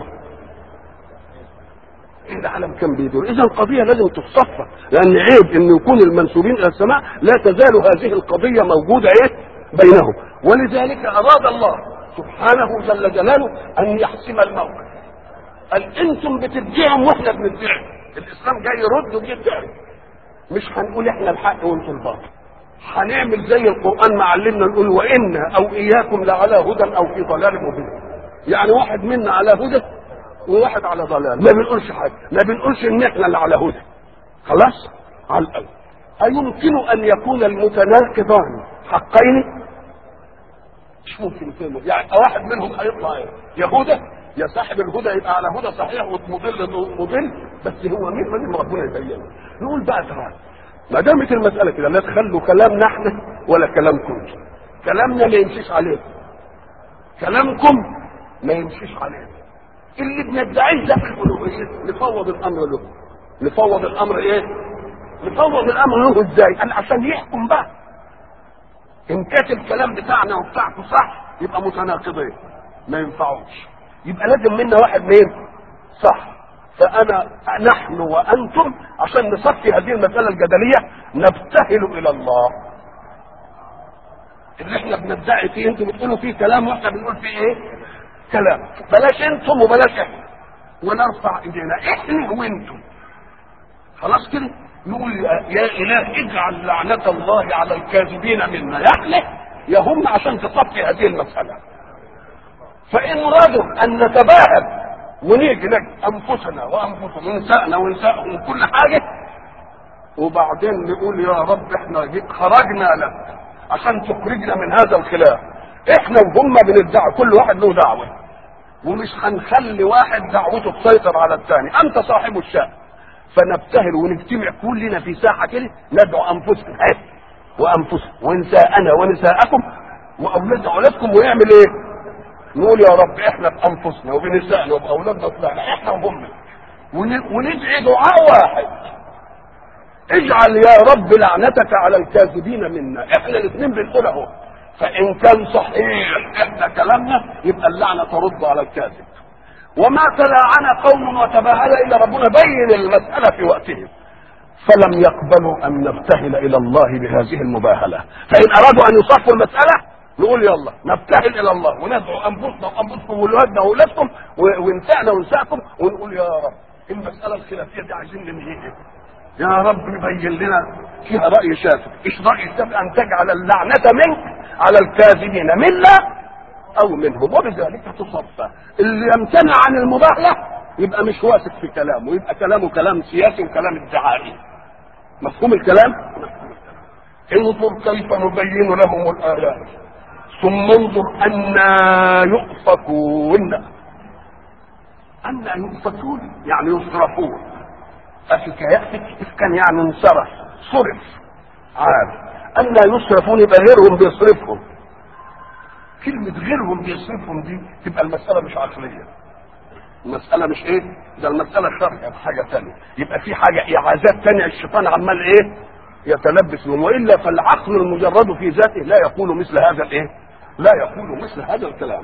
ايه العالم كان بيدور اذا القضيه لازم تصفى لان عيب ان يكون المنسوبين الى السماء لا تزال هذه القضيه موجوده ايه بينهم ولذلك اراد الله سبحانه جل جلاله ان يحسم الموقف قال انتم بتدعوا واحنا بندعي الاسلام جاي يرد وبيدعي مش هنقول احنا الحق وانتم الباطل هنعمل زي القران ما علمنا نقول وانا او اياكم لعلى هدى او في ضلال مبين يعني واحد منا على هدى وواحد على ضلال ما بنقولش حاجه ما بنقولش ان احنا اللي على هدى خلاص على الاول أيمكن أن يكون المتناقضان حقين؟ مش ممكن يكونوا يعني واحد منهم هيطلع ايه؟ يهوذا يا صاحب الهدى يبقى على هدى صحيح ومضل مضل بس هو مين لازم ربنا يبينه نقول بقى تعالى ما دامت المساله كده لا تخلوا كلامنا احنا ولا كلامكم كلامنا ما يمشيش عليكم كلامكم ما يمشيش علينا اللي بندعيه ده في الالوهيه نفوض الامر له نفوض الامر ايه؟ نفوض الامر له ازاي؟ قال عشان يحكم بقى ان كانت الكلام بتاعنا وبتاعته صح يبقى متناقضين ما ينفعوش يبقى لازم منا واحد مين صح فانا نحن وانتم عشان نصفي هذه المساله الجدليه نبتهل الى الله اللي احنا بندعي فيه انتم بتقولوا فيه كلام واحنا بنقول فيه ايه كلام بلاش انتم وبلاش احنا ونرفع ايدينا احنا وانتم خلاص كده نقول يا اله اجعل لعنه الله على الكاذبين منا يعني يا هم عشان تصفي هذه المساله فان ارادوا ان نتباهل ونيجي نجد انفسنا وانفسهم ونسائنا ونسائهم وكل حاجه وبعدين نقول يا رب احنا خرجنا لك عشان تخرجنا من هذا الخلاف احنا وهم بندعي كل واحد له دعوه ومش هنخلي واحد دعوته تسيطر على الثاني انت صاحب الشأن فنبتهل ونجتمع كلنا في ساحه كده ندعو انفسنا هات وانفسنا ونساءنا ونساءكم واولاد اولادكم ونعمل ايه؟ نقول يا رب احنا بانفسنا وبنسائنا وباولادنا طلعنا احنا وهم وندعي دعاء واحد اجعل يا رب لعنتك على الكاذبين منا احنا الاثنين بنقول اهو فان كان صحيح احنا كلامنا يبقى اللعنه ترد على الكاذب وما تلاعن قوم وتباهل الا ربنا بين المساله في وقته فلم يقبلوا ان نبتهل الى الله بهذه المباهله فان ارادوا ان يصفوا المساله نقول يلا نبتهل الى الله وندعو انفسنا وانفسكم واولادنا واولادكم ونسائنا ونسائكم ونقول يا رب المساله الخلافيه دي عايزين ننهيها يا رب يبين لنا فيها راي شافع ايش راي شافع ان تجعل اللعنه منك على الكاذبين منا او منهم وبذلك تصفى اللي يمتنع عن المباهله يبقى مش واثق في كلامه يبقى كلامه كلام سياسي وكلام ادعائي مفهوم الكلام انظر كيف نبين لهم الايات ثم انظر أنا يؤفكون أنا يؤفكون يعني يصرفون أفك يأفك إفكا يعني انصرف صرف عاد أنا يصرفون يبقى غيرهم بيصرفهم كلمة غيرهم بيصرفهم دي تبقى المسألة مش عقلية المسألة مش ايه ده المسألة شرعية حاجة تانية يبقى في حاجة إعازات تانية الشيطان عمال ايه يتلبس بهم وإلا فالعقل المجرد في ذاته لا يقول مثل هذا الايه لا يقول مثل هذا الكلام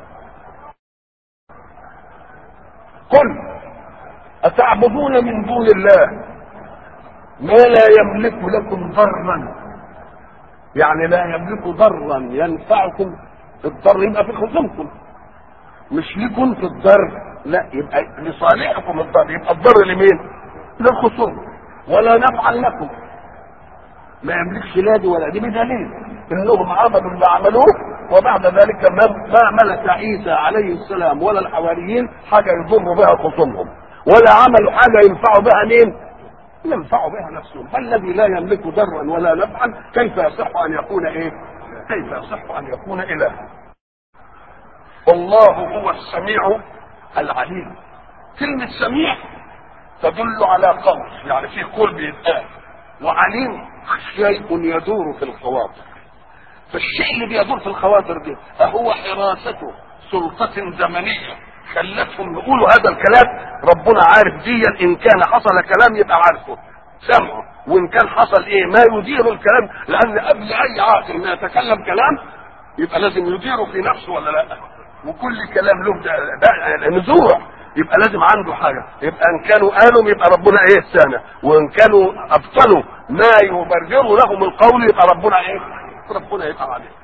قل أتعبدون من دون الله ما لا يملك لكم ضرا يعني لا يملك ضرا ينفعكم الضر يبقى في خصومكم مش لكم في الضر لا يبقى لصالحكم الضر يبقى الضر لمين للخصوم ولا نفعا لكم ما يملكش لا دي ولا دي بدليل انهم عملوا اللي عملوه وبعد ذلك ما ملك عيسى عليه السلام ولا الحواريين حاجه يضر بها خصومهم ولا عملوا حاجه ينفعوا بها مين؟ ينفعوا بها نفسهم فالذي لا يملك ضرا ولا نفعا كيف يصح ان يكون ايه؟ كيف يصح ان يكون اله؟ والله هو السميع العليم كلمة سميع تدل على قول يعني في قول بيتقال وعليم شيء يدور في الخواطر فالشيء اللي بيدور في الخواطر دي أهو حراسته سلطة زمنية خلتهم يقولوا هذا الكلام ربنا عارف ديا إن كان حصل كلام يبقى عارفه سمعه وإن كان حصل إيه ما يدير الكلام لأن قبل أي عاقل ما يتكلم كلام يبقى لازم يديره في نفسه ولا لا وكل كلام له ده, ده نزوع يبقى لازم عنده حاجة يبقى ان كانوا قالوا يبقى ربنا ايه السنة وان كانوا ابطلوا ما يبرر لهم القول يبقى ربنا ايه ربنا يبقى عليه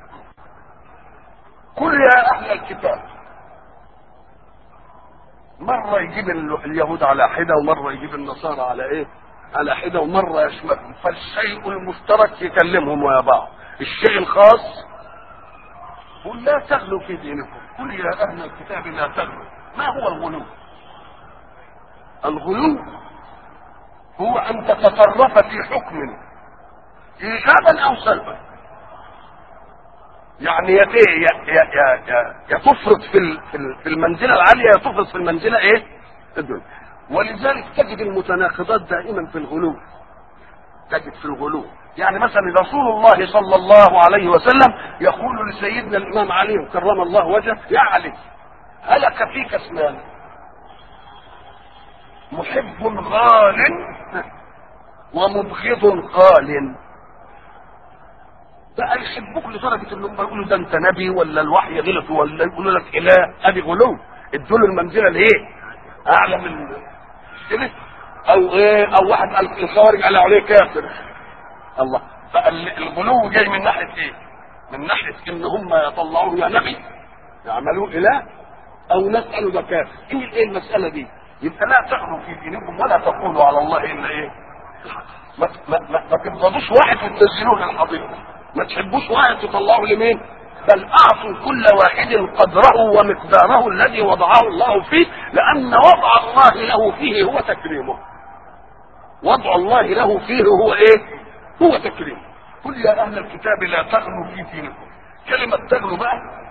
قل يا اهل الكتاب مرة يجيب اليهود على حدة ومرة يجيب النصارى على ايه على حدة ومرة يشملهم فالشيء المشترك يكلمهم ويا بعض الشيء الخاص قل لا تغلوا في دينكم قل يا اهل الكتاب لا تغلوا ما هو الغلو الغلو هو ان تتصرف في حكم ايجابا او سلبا يعني يا يا يا يا, يا, يا تفرط في ال- في ال- في المنزله العاليه يا تفرط في المنزله ايه؟ الدنيا ولذلك تجد المتناقضات دائما في الغلو تجد في الغلو يعني مثلا رسول الله صلى الله عليه وسلم يقول لسيدنا الامام علي كرم الله وجهه يا علي هلك فيك اسمان محب غال ومبغض قال بقى يحبوك لدرجه انهم يقولوا ده انت نبي ولا الوحي غلط ولا يقولوا لك اله ادي غلو ادوا له المنزله الايه؟ اعلى من كده او ايه او واحد قال الخوارج قال عليه كافر الله فالغلو جاي من ناحيه ايه؟ من ناحيه ان هم يطلعوه يا نبي يعملوه اله او ناس قالوا ده كافر ايه ايه المساله دي؟ يبقى لا تغلوا في دينكم ولا تقولوا على الله الا ايه؟ ما ما ما, ما تبغضوش واحد وتنزلوه للحضيض ما تحبوش واحد تطلعوا لمين؟ بل اعطوا كل واحد قدره ومقداره الذي وضعه الله فيه لان وضع الله له فيه هو تكريمه. وضع الله له فيه هو ايه؟ هو تكريمه. قل يا اهل الكتاب لا تغلوا في دينكم. كلمه تغلوا بقى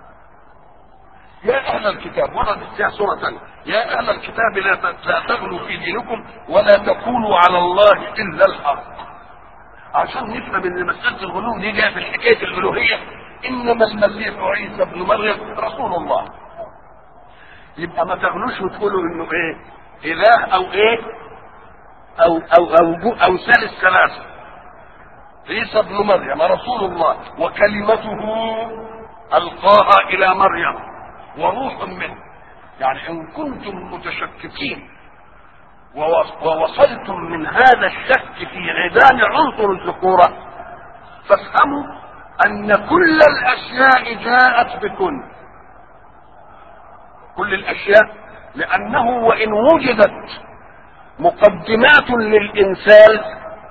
يا اهل الكتاب وردت فيها سوره ثانيه يا اهل الكتاب لا ت- لا تغلوا في دينكم ولا تقولوا على الله الا الحق. عشان نفهم ان مساله الغلو دي جايه في حكايه الالوهيه انما المسيح عيسى ابن مريم رسول الله يبقى ما تغلوش وتقولوا انه ايه اله او ايه او او او, جو أو ثالث ثلاثه عيسى ابن مريم رسول الله وكلمته القاها الى مريم وروح منه يعني ان كنتم متشككين ووص- ووصلتم من هذا الشك في عيدان عنصر الذكورة فافهموا أن كل الأشياء جاءت بكن كل الأشياء لأنه وإن وجدت مقدمات للإنسان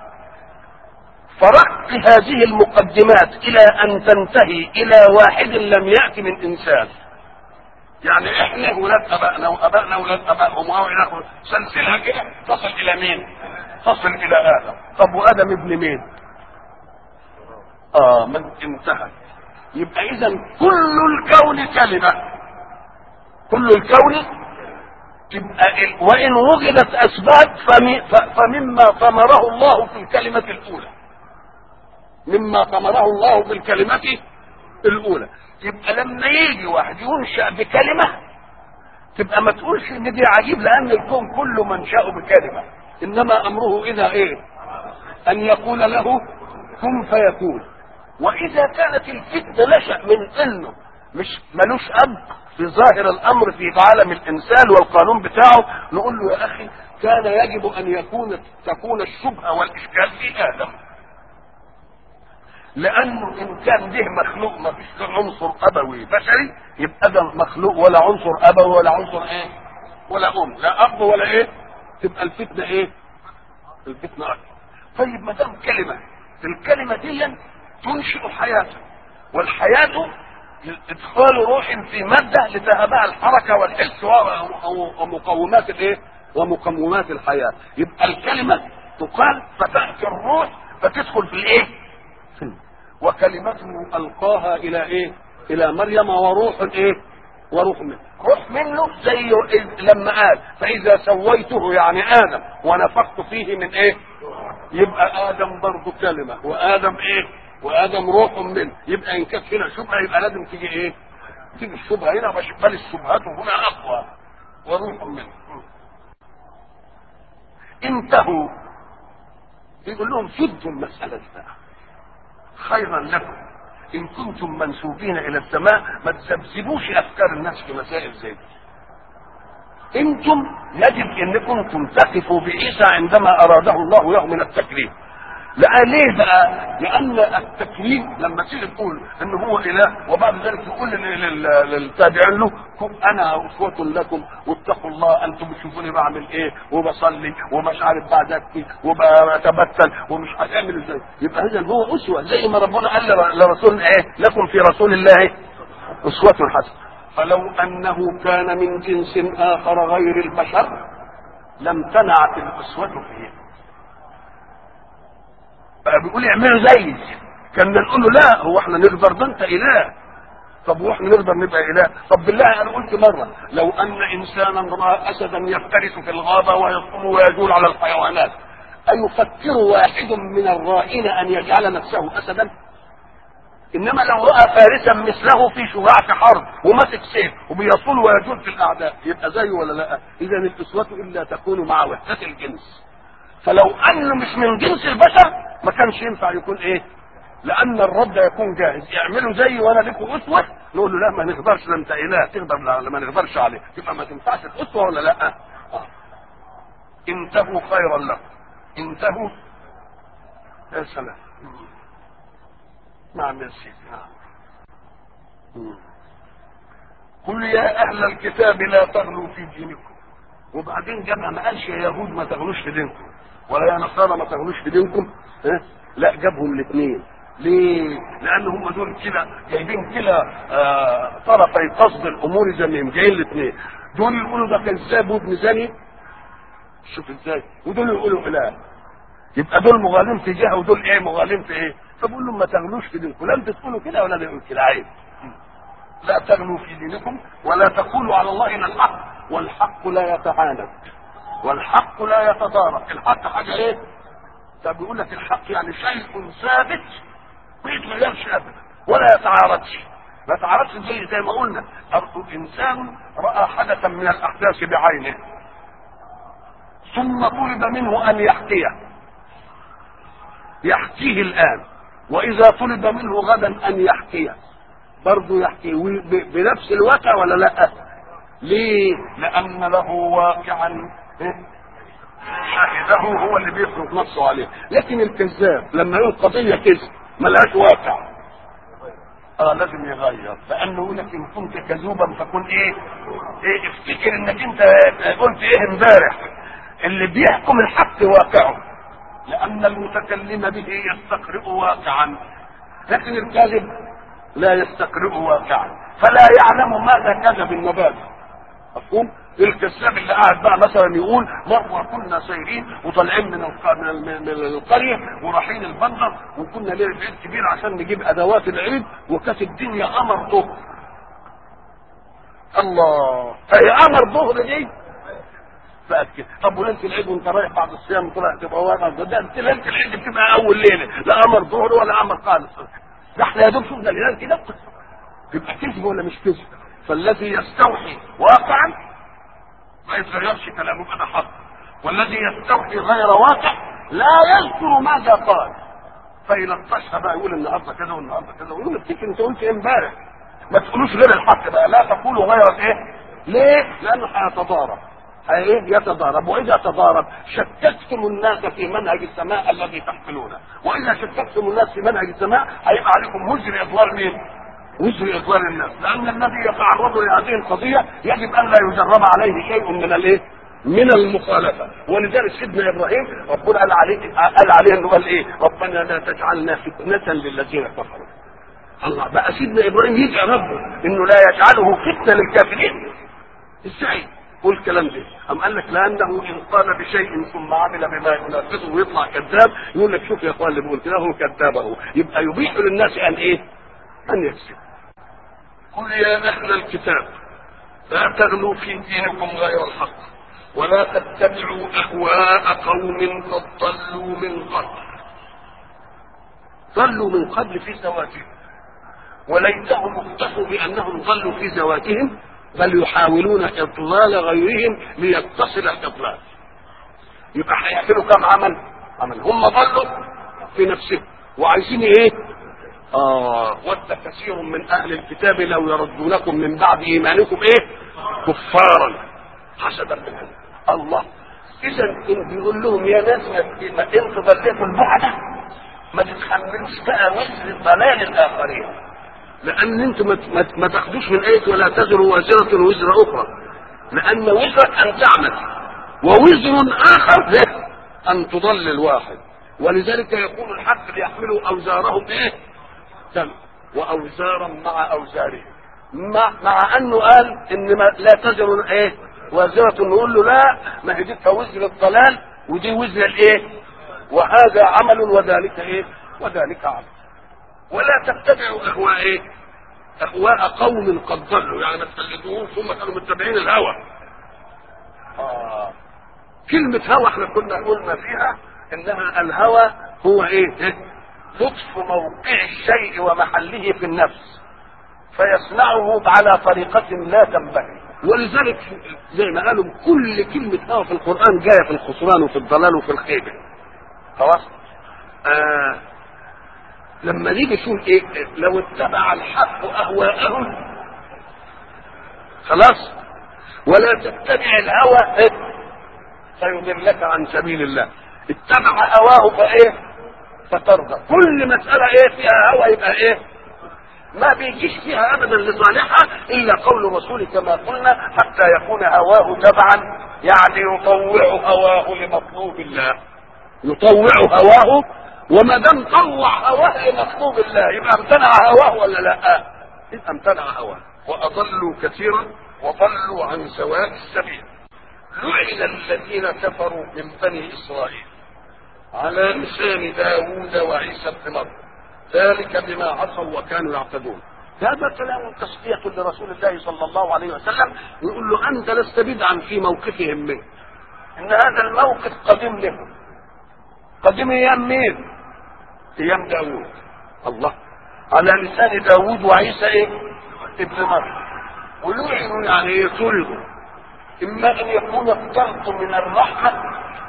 فرق هذه المقدمات إلى أن تنتهي إلى واحد لم يأت من إنسان يعني احنا ولاد ابائنا وابائنا ولاد ابائهم والى اخره سلسلها كده تصل الى مين؟ تصل الى ادم طب وادم ابن مين؟ اه من انتهى يبقى اذا كل الكون كلمه كل الكون تبقى ال- وان وجدت اسباب فمي- ف- فمما ثمره الله في الكلمه الاولى مما ثمره الله في الكلمه الاولى يبقى لما يجي واحد ينشا بكلمه تبقى ما تقولش ان دي عجيب لان الكون كله منشاه بكلمه انما امره اذا ايه ان يقول له كن فيكون واذا كانت الفتنه نشا من انه مش ملوش اب في ظاهر الامر في عالم الانسان والقانون بتاعه نقول له يا اخي كان يجب ان يكون تكون الشبهه والاشكال في ادم لانه ان كان ده مخلوق ما فيش له عنصر ابوي بشري يبقى ده مخلوق ولا عنصر ابوي ولا عنصر ايه ولا ام لا اب ولا ايه تبقى الفتنه ايه الفتنه اكبر طيب ما دام كلمه الكلمه دي تنشئ حياته والحياه ادخال روح في ماده لتهبها الحركه والحس و- ومقومات الايه ومقومات الحياه يبقى الكلمه تقال فتاتي الروح فتدخل في الايه في وكلمته القاها الى ايه الى مريم وروح ايه وروح منه روح منه زي إذ- لما قال فاذا سويته يعني ادم ونفخت فيه من ايه يبقى ادم برضه كلمه وادم ايه وادم روح منه يبقى ان كانت هنا شبهه يبقى لازم تيجي ايه تيجي الشبهه هنا بش- بل الشبهات هنا اقوى وروح منه انتهوا يقول لهم سدوا المساله دي بقى خيرا لكم ان كنتم منسوبين الى السماء ما تذبذبوش افكار الناس في مسائل زي دي انتم يجب انكم تقفوا بعيسى عندما اراده الله له من التكريم لا ليه بقى؟ لأن التكريم لما تيجي تقول إن هو إله وبعد ذلك تقول لل- لل- للتابعين له كن أنا أسوة لكم واتقوا الله أنتم بتشوفوني بعمل إيه وبصلي ومش عارف بعد أبكي وبتبتل ومش عارف أعمل إزاي يبقى إذا هو أسوة زي ما ربنا قال لر- لرسول إيه؟ لكم في رسول الله أسوة حسنة فلو أنه كان من جنس آخر غير البشر لم تنعت الأسوة فيه بقى بيقول اعملوا زيي كنا نقول له لا هو احنا نقدر ده انت اله طب واحنا نقدر نبقى اله طب بالله انا قلت مره لو ان انسانا راى اسدا يفترس في الغابه ويصوم ويجول على الحيوانات ايفكر واحد من الرائين ان يجعل نفسه اسدا انما لو راى فارسا مثله في شجاع في حرب وماسك سيف وبيصول ويجول في الاعداء يبقى زيه ولا لا اذا الاسوه الا تكون مع وحده الجنس فلو انه مش من جنس البشر ما كانش ينفع يكون ايه لان الرد يكون جاهز يعملوا زي وانا لكم اسوه نقول له لا ما نقدرش ده انت اله تقدر لا ما نقدرش عليه يبقى ما تنفعش الاسوه ولا لا آه. انتهوا خيرا لكم انتهوا يا سلام نعم يا سيدي نعم قل يا اهل الكتاب لا تغلوا في دينكم وبعدين جابها ما قالش يا يهود ما تغلوش في دينكم ولا يا نصارى ما تغلوش في دينكم ها لا جابهم الاثنين ليه؟ لان هم دول كده جايبين كده آه طرفي قصد الامور زميم جايين الاثنين دول يقولوا ده كذاب وابن زاني شوف ازاي ودول يقولوا اله يبقى دول مغالين في جهه ودول ايه مغالين في ايه فبقول لهم ما تغلوش في دينكم لا انت تقولوا كده ولا يقول كده عيب لا تغلوا في دينكم ولا تقولوا على الله الا الحق والحق لا يتعاند والحق لا يتضارب الحق حاجه ايه طب بيقول لك الحق يعني شيء ثابت ما يتغيرش ابدا ولا يتعارضش ما يتعارضش زي زي ما قلنا انسان راى حدثا من الاحداث بعينه ثم طلب منه ان يحكيه يحكيه الان واذا طلب منه غدا ان يحكيه برضه يحكيه بنفس الواقع ولا لا ليه لان له واقعا شاهده هو اللي بيفرض نفسه عليه لكن الكذاب لما يقول قضيه كذب ملهاش واقع اه لازم يغير لانه يقول لك ان كنت كذوبا فكن ايه ايه افتكر انك انت قلت ايه امبارح اللي بيحكم الحق واقعه لان المتكلم به يستقرئ واقعا لكن الكاذب لا يستقرئ واقعا فلا يعلم ماذا كذب النبات مفهوم الكذاب اللي قاعد بقى مثلا يقول مره كنا سايرين وطالعين من من القريه ورايحين البندر وكنا ليله عيد كبير عشان نجيب ادوات العيد وكانت الدنيا قمر ظهر الله هي قمر ظهر دي بقت كده طب وليله العيد وانت رايح بعد الصيام طلع تبقى واقف ده انت ليله العيد بتبقى اول ليله لا قمر ظهر ولا قمر خالص ده احنا يا دوب شفنا الهلال كده يبقى كذب ولا مش كذب فالذي يستوحي واقعا ما يتغيرش كلامه يبقى حق والذي يستوحي غير واقع لا يذكر ماذا قال فيلطشها بقى يقول النهارده كذا والنهارده كذا ويقول افتكر انت قلت ايه امبارح ما تقولوش غير الحق بقى لا تقولوا غير ايه ليه؟ لانه هيتضارب ايه يتضارب واذا تضارب شككتم الناس في منهج السماء الذي تحملونه واذا شككتم الناس في منهج السماء هيبقى عليكم وزر اضلال مين؟ وزر اضلال الناس لان الذي يتعرض لهذه القضيه يجب ان لا يجرب عليه شيء من الايه؟ من المخالفة ولذلك سيدنا إبراهيم ربنا قال عليه قال عليه إنه قال إيه؟ ربنا لا تجعلنا فتنة للذين كفروا. الله بقى سيدنا إبراهيم يدعي ربه إنه لا يجعله فتنة للكافرين. إزاي؟ قول الكلام ده أم قال لك لأنه إن قال بشيء ثم عمل بما ينافسه ويطلع كذاب يقول لك شوف يا إخوان اللي بيقول كده هو كذاب أهو يبقى يبيح للناس أن إيه؟ أن يكذب. قل يا أهل الكتاب لا تغلوا في دينكم غير الحق ولا تتبعوا اهواء قوم قد ضلوا من قبل ضلوا من قبل في زواجهم وليتهم اختصوا بانهم ضلوا في زواجهم بل يحاولون اضلال غيرهم ليتصل الاضلال يبقى هيعملوا كم عمل عمل هم ضلوا في نفسهم وعايزين ايه آه ود كثير من اهل الكتاب لو يردونكم من بعد ايمانكم ايه كفارا حسدا من هذا الله اذا ان بيقول لهم يا ناس ما انتوا ضليتوا البعده ما تتحملوش بقى وزر ضلال الاخرين لان انتوا ما, ما, ما تاخدوش من ايه ولا تزر وازره وزر اخرى لان وزرك ان تعمل ووزر اخر له ان تضلل واحد ولذلك يقول الحق ليحملوا اوزارهم ايه؟ دم واوزارا مع اوزارهم مع, مع انه قال ان ما لا تزر ايه وازرة نقول له لا ما هي دي وزر الضلال ودي وزر الايه وهذا عمل وذلك ايه وذلك عمل ولا تتبعوا اهواء ايه اهواء قوم قد ضلوا يعني ما تقلدوهمش هم كانوا متبعين الهوى آه. كلمة هوى احنا كنا قلنا فيها انها الهوى هو ايه لطف موقع الشيء ومحله في النفس فيصنعه على طريقة لا تنبغي ولذلك زي ما قالوا كل كلمة هوى في القرآن جاية في الخسران وفي الضلال وفي الخيبة خلاص آه لما نيجي نشوف ايه لو اتبع الحق اهواءهم خلاص ولا تتبع الهوى إيه؟ فيضلك عن سبيل الله اتبع هواه فايه فترضى كل مسألة ايه فيها هوى يبقى ايه ما بيجيش فيها ابدا لصالحها الا قول رسول كما قلنا حتى يكون هواه تبعا يعني يطوع هواه لمطلوب الله يطوع هواه وما دام طوع هواه لمطلوب الله يبقى امتنع هواه ولا لا؟ يبقى امتنع هواه واضلوا كثيرا وضلوا عن سواء السبيل لعن الذين كفروا من بني اسرائيل على لسان داوود وعيسى بن مريم ذلك بما عصوا وكانوا يعتدون هذا كلام تصفية لرسول الله صلى الله عليه وسلم يقول له أنت لست بدعا في موقفهم منه إن هذا الموقف قديم لهم قديم أيام مين؟ أيام داوود الله على لسان داوود وعيسى إيه؟ ابن مريم ولعنوا يعني إيه طردوا إما أن يكون الطرد من الرحمة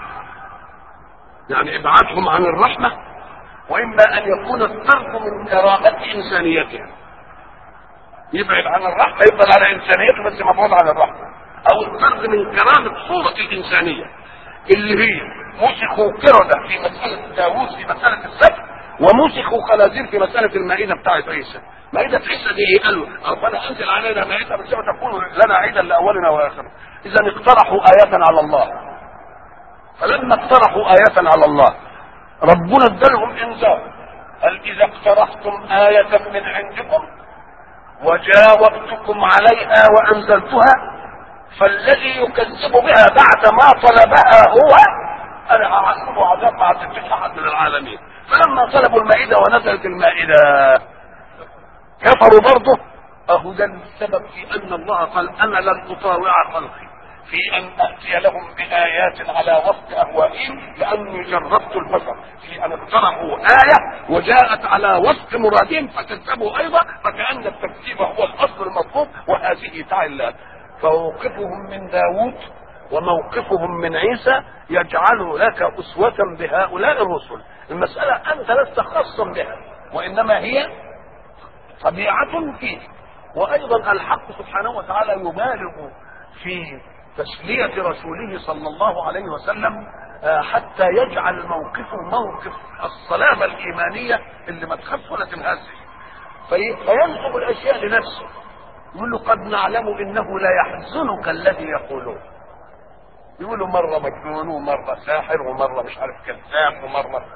يعني إبعادهم عن الرحمة واما ان يكون الطرد من كرامة انسانيتها يبعد عن الرحمة يفضل على انسانيته بس مبعود عن الرحمة او الطرد من كرامة صورة الانسانية اللي هي مسخوا قردة في مسألة داوود في مسألة السبت ومسخوا خنازير في مسألة المائدة بتاعت عيسى مائدة عيسى دي ايه قالوا ربنا انزل علينا مائدة بس تكون لنا عيدا لاولنا واخرنا اذا اقترحوا آية على الله فلما اقترحوا آية على الله ربنا ادالهم انذار قال اذا اقترحتم آية من عندكم وجاوبتكم عليها وانزلتها فالذي يكذب بها بعد ما طلبها هو انا هعذبه عذاب ما عذبتش احد من العالمين فلما طلبوا المائدة ونزلت المائدة كفروا برضه اهو ده السبب في ان الله قال انا لن اطاوع خلقي في ان اتي لهم بايات على وفق اهوائهم لاني جربت البشر في ان اقترحوا ايه وجاءت على وفق مرادهم فكذبوا ايضا فكان التكذيب هو الاصل المطلوب وهذه تعالى فموقفهم من داوود وموقفهم من عيسى يجعل لك اسوة بهؤلاء الرسل المسألة انت لست خاصا بها وانما هي طبيعة فيه وايضا الحق سبحانه وتعالى يبالغ في تسلية رسوله صلى الله عليه وسلم حتى يجعل موقفه موقف الصلابة الإيمانية اللي ما تخافش ولا تنهزش في فينسب الأشياء لنفسه يقول له قد نعلم إنه لا يحزنك الذي يقولون يقولوا مرة مجنون ومرة ساحر ومرة مش عارف كذاب ومرة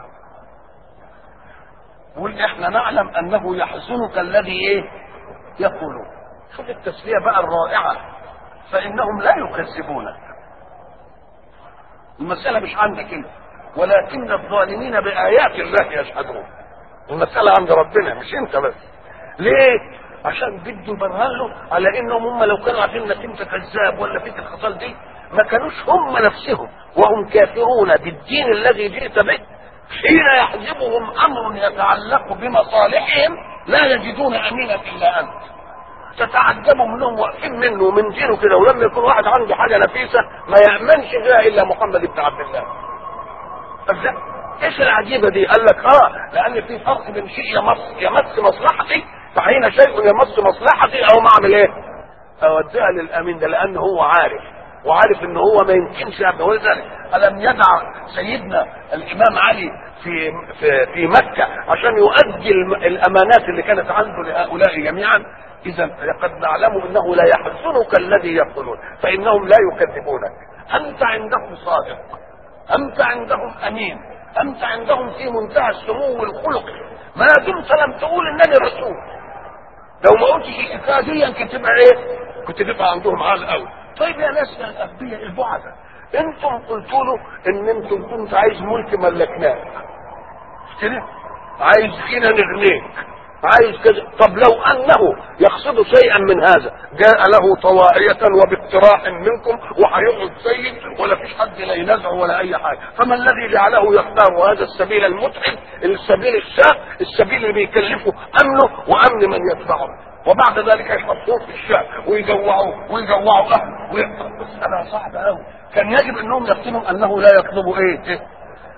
يقول احنا نعلم انه يحزنك الذي ايه يقولون شوف التسلية بقى الرائعة فانهم لا يكذبونك المسألة مش عندك انت ولكن الظالمين بآيات الله يجحدون المسألة عند ربنا مش انت بس ليه عشان بده يبرهن له على انهم هم لو كانوا عارفين انك انت كذاب ولا فيك الخصال دي ما كانوش هم نفسهم وهم كافرون بالدين الذي جئت به حين يحجبهم امر يتعلق بمصالحهم لا يجدون امينا الا انت تتعجبوا منهم واقفين منه ومن دينه كده ولما يكون واحد عنده حاجه نفيسه ما يامنش بها الا محمد بن عبد الله طب ايش العجيبه دي؟ قال لك اه لان في فرق بين شيء يمس يمس مصلحتي فحين شيء يمس مصلحتي او ما اعمل ايه؟ اوديها للامين ده لان هو عارف وعارف ان هو ما يمكنش يعمل ولذلك الم يدع سيدنا الامام علي في في في مكه عشان يؤدي الامانات اللي كانت عنده لهؤلاء جميعا اذا قد نعلم انه لا يحزنك الذي يقولون فانهم لا يكذبونك انت عندهم صادق انت عندهم امين انت عندهم في منتهى السمو الخلقي ما دمت لم تقول انني رسول لو ما قلتش الحكايه دي كنت تبقى ايه؟ كنت تبقى عندهم عال قوي طيب يا ناس يا الاغبياء البعدة انتم قلتوا له ان انتم كنت عايز ملك ملكناه مش كده؟ عايز غنى نغنيك عايز كذا طب لو انه يقصد شيئا من هذا جاء له طواعية وباقتراح منكم وهيقعد سيد ولا فيش حد لا ينازعه ولا اي حاجه فما الذي جعله يختار هذا السبيل المتعب السبيل الشاق السبيل اللي بيكلفه امنه وامن من يتبعه وبعد ذلك يحطوه في الشاق ويجوعوه ويجوعوا اهله وي- مسألة صعبة قوي كان يجب انهم يفهموا انه لا يطلب ايه, إيه؟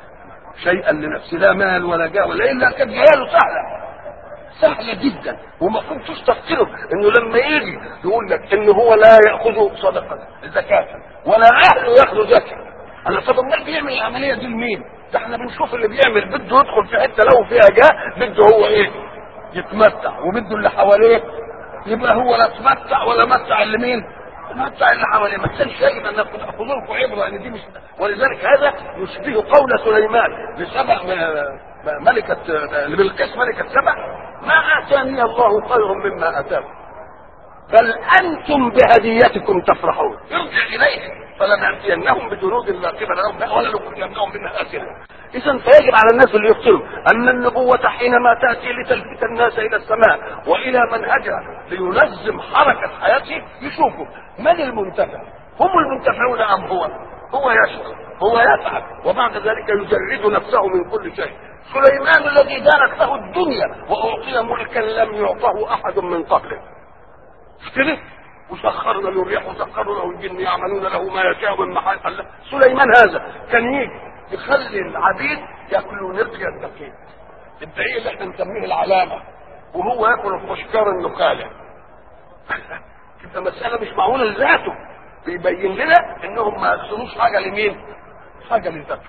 شيئا لنفسه لا مال ولا جاه ولا الا كانت جايه له سهله سهلة جدا وما كنتوش تفكروا انه لما يجي يقول لك ان هو لا ياخذ صدقه زكاه ولا اهله ياخذوا زكاه انا طب امال بيعمل العمليه دي لمين؟ ده احنا بنشوف اللي بيعمل بده يدخل في حته لو فيها جاه بده هو ايه؟ يتمتع وبده اللي حواليه يبقى هو لا تمتع ولا متع اللي مين؟ متع اللي حواليه ما كانش يجب ان ناخذ لكم عبره ان دي مش ولذلك هذا يشبه قول سليمان لسبع م- ملكة لبلقيس ملكة سبع ما آتاني الله خير مما آتاكم بل أنتم بهديتكم تفرحون ارجع إليه فلنأتينهم بجنود لا قبل لهم ولا نخرجنهم منها آسرا إذا فيجب على الناس اللي يفطروا أن النبوة حينما تأتي لتلفت الناس إلى السماء وإلى منهجها لينظم حركة حياته يشوفوا من المنتفع هم المنتفعون أم هو هو يشعر هو يتعب وبعد ذلك يجرد نفسه من كل شيء سليمان الذي دانت له الدنيا وأعطي ملكا لم يعطه أحد من قبله مش كده وسخرنا له الريح وسخرنا له الجن يعملون له ما يشاء من محال الله سليمان هذا كان يجي يخلي العبيد ياكلوا نقيا الدقيق الدقيق اللي احنا نسميه العلامه وهو ياكل الخشكار النخاله تبقى مساله مش معقوله لذاته بيبين لنا انهم ما يقسموش حاجه لمين؟ حاجه لذاته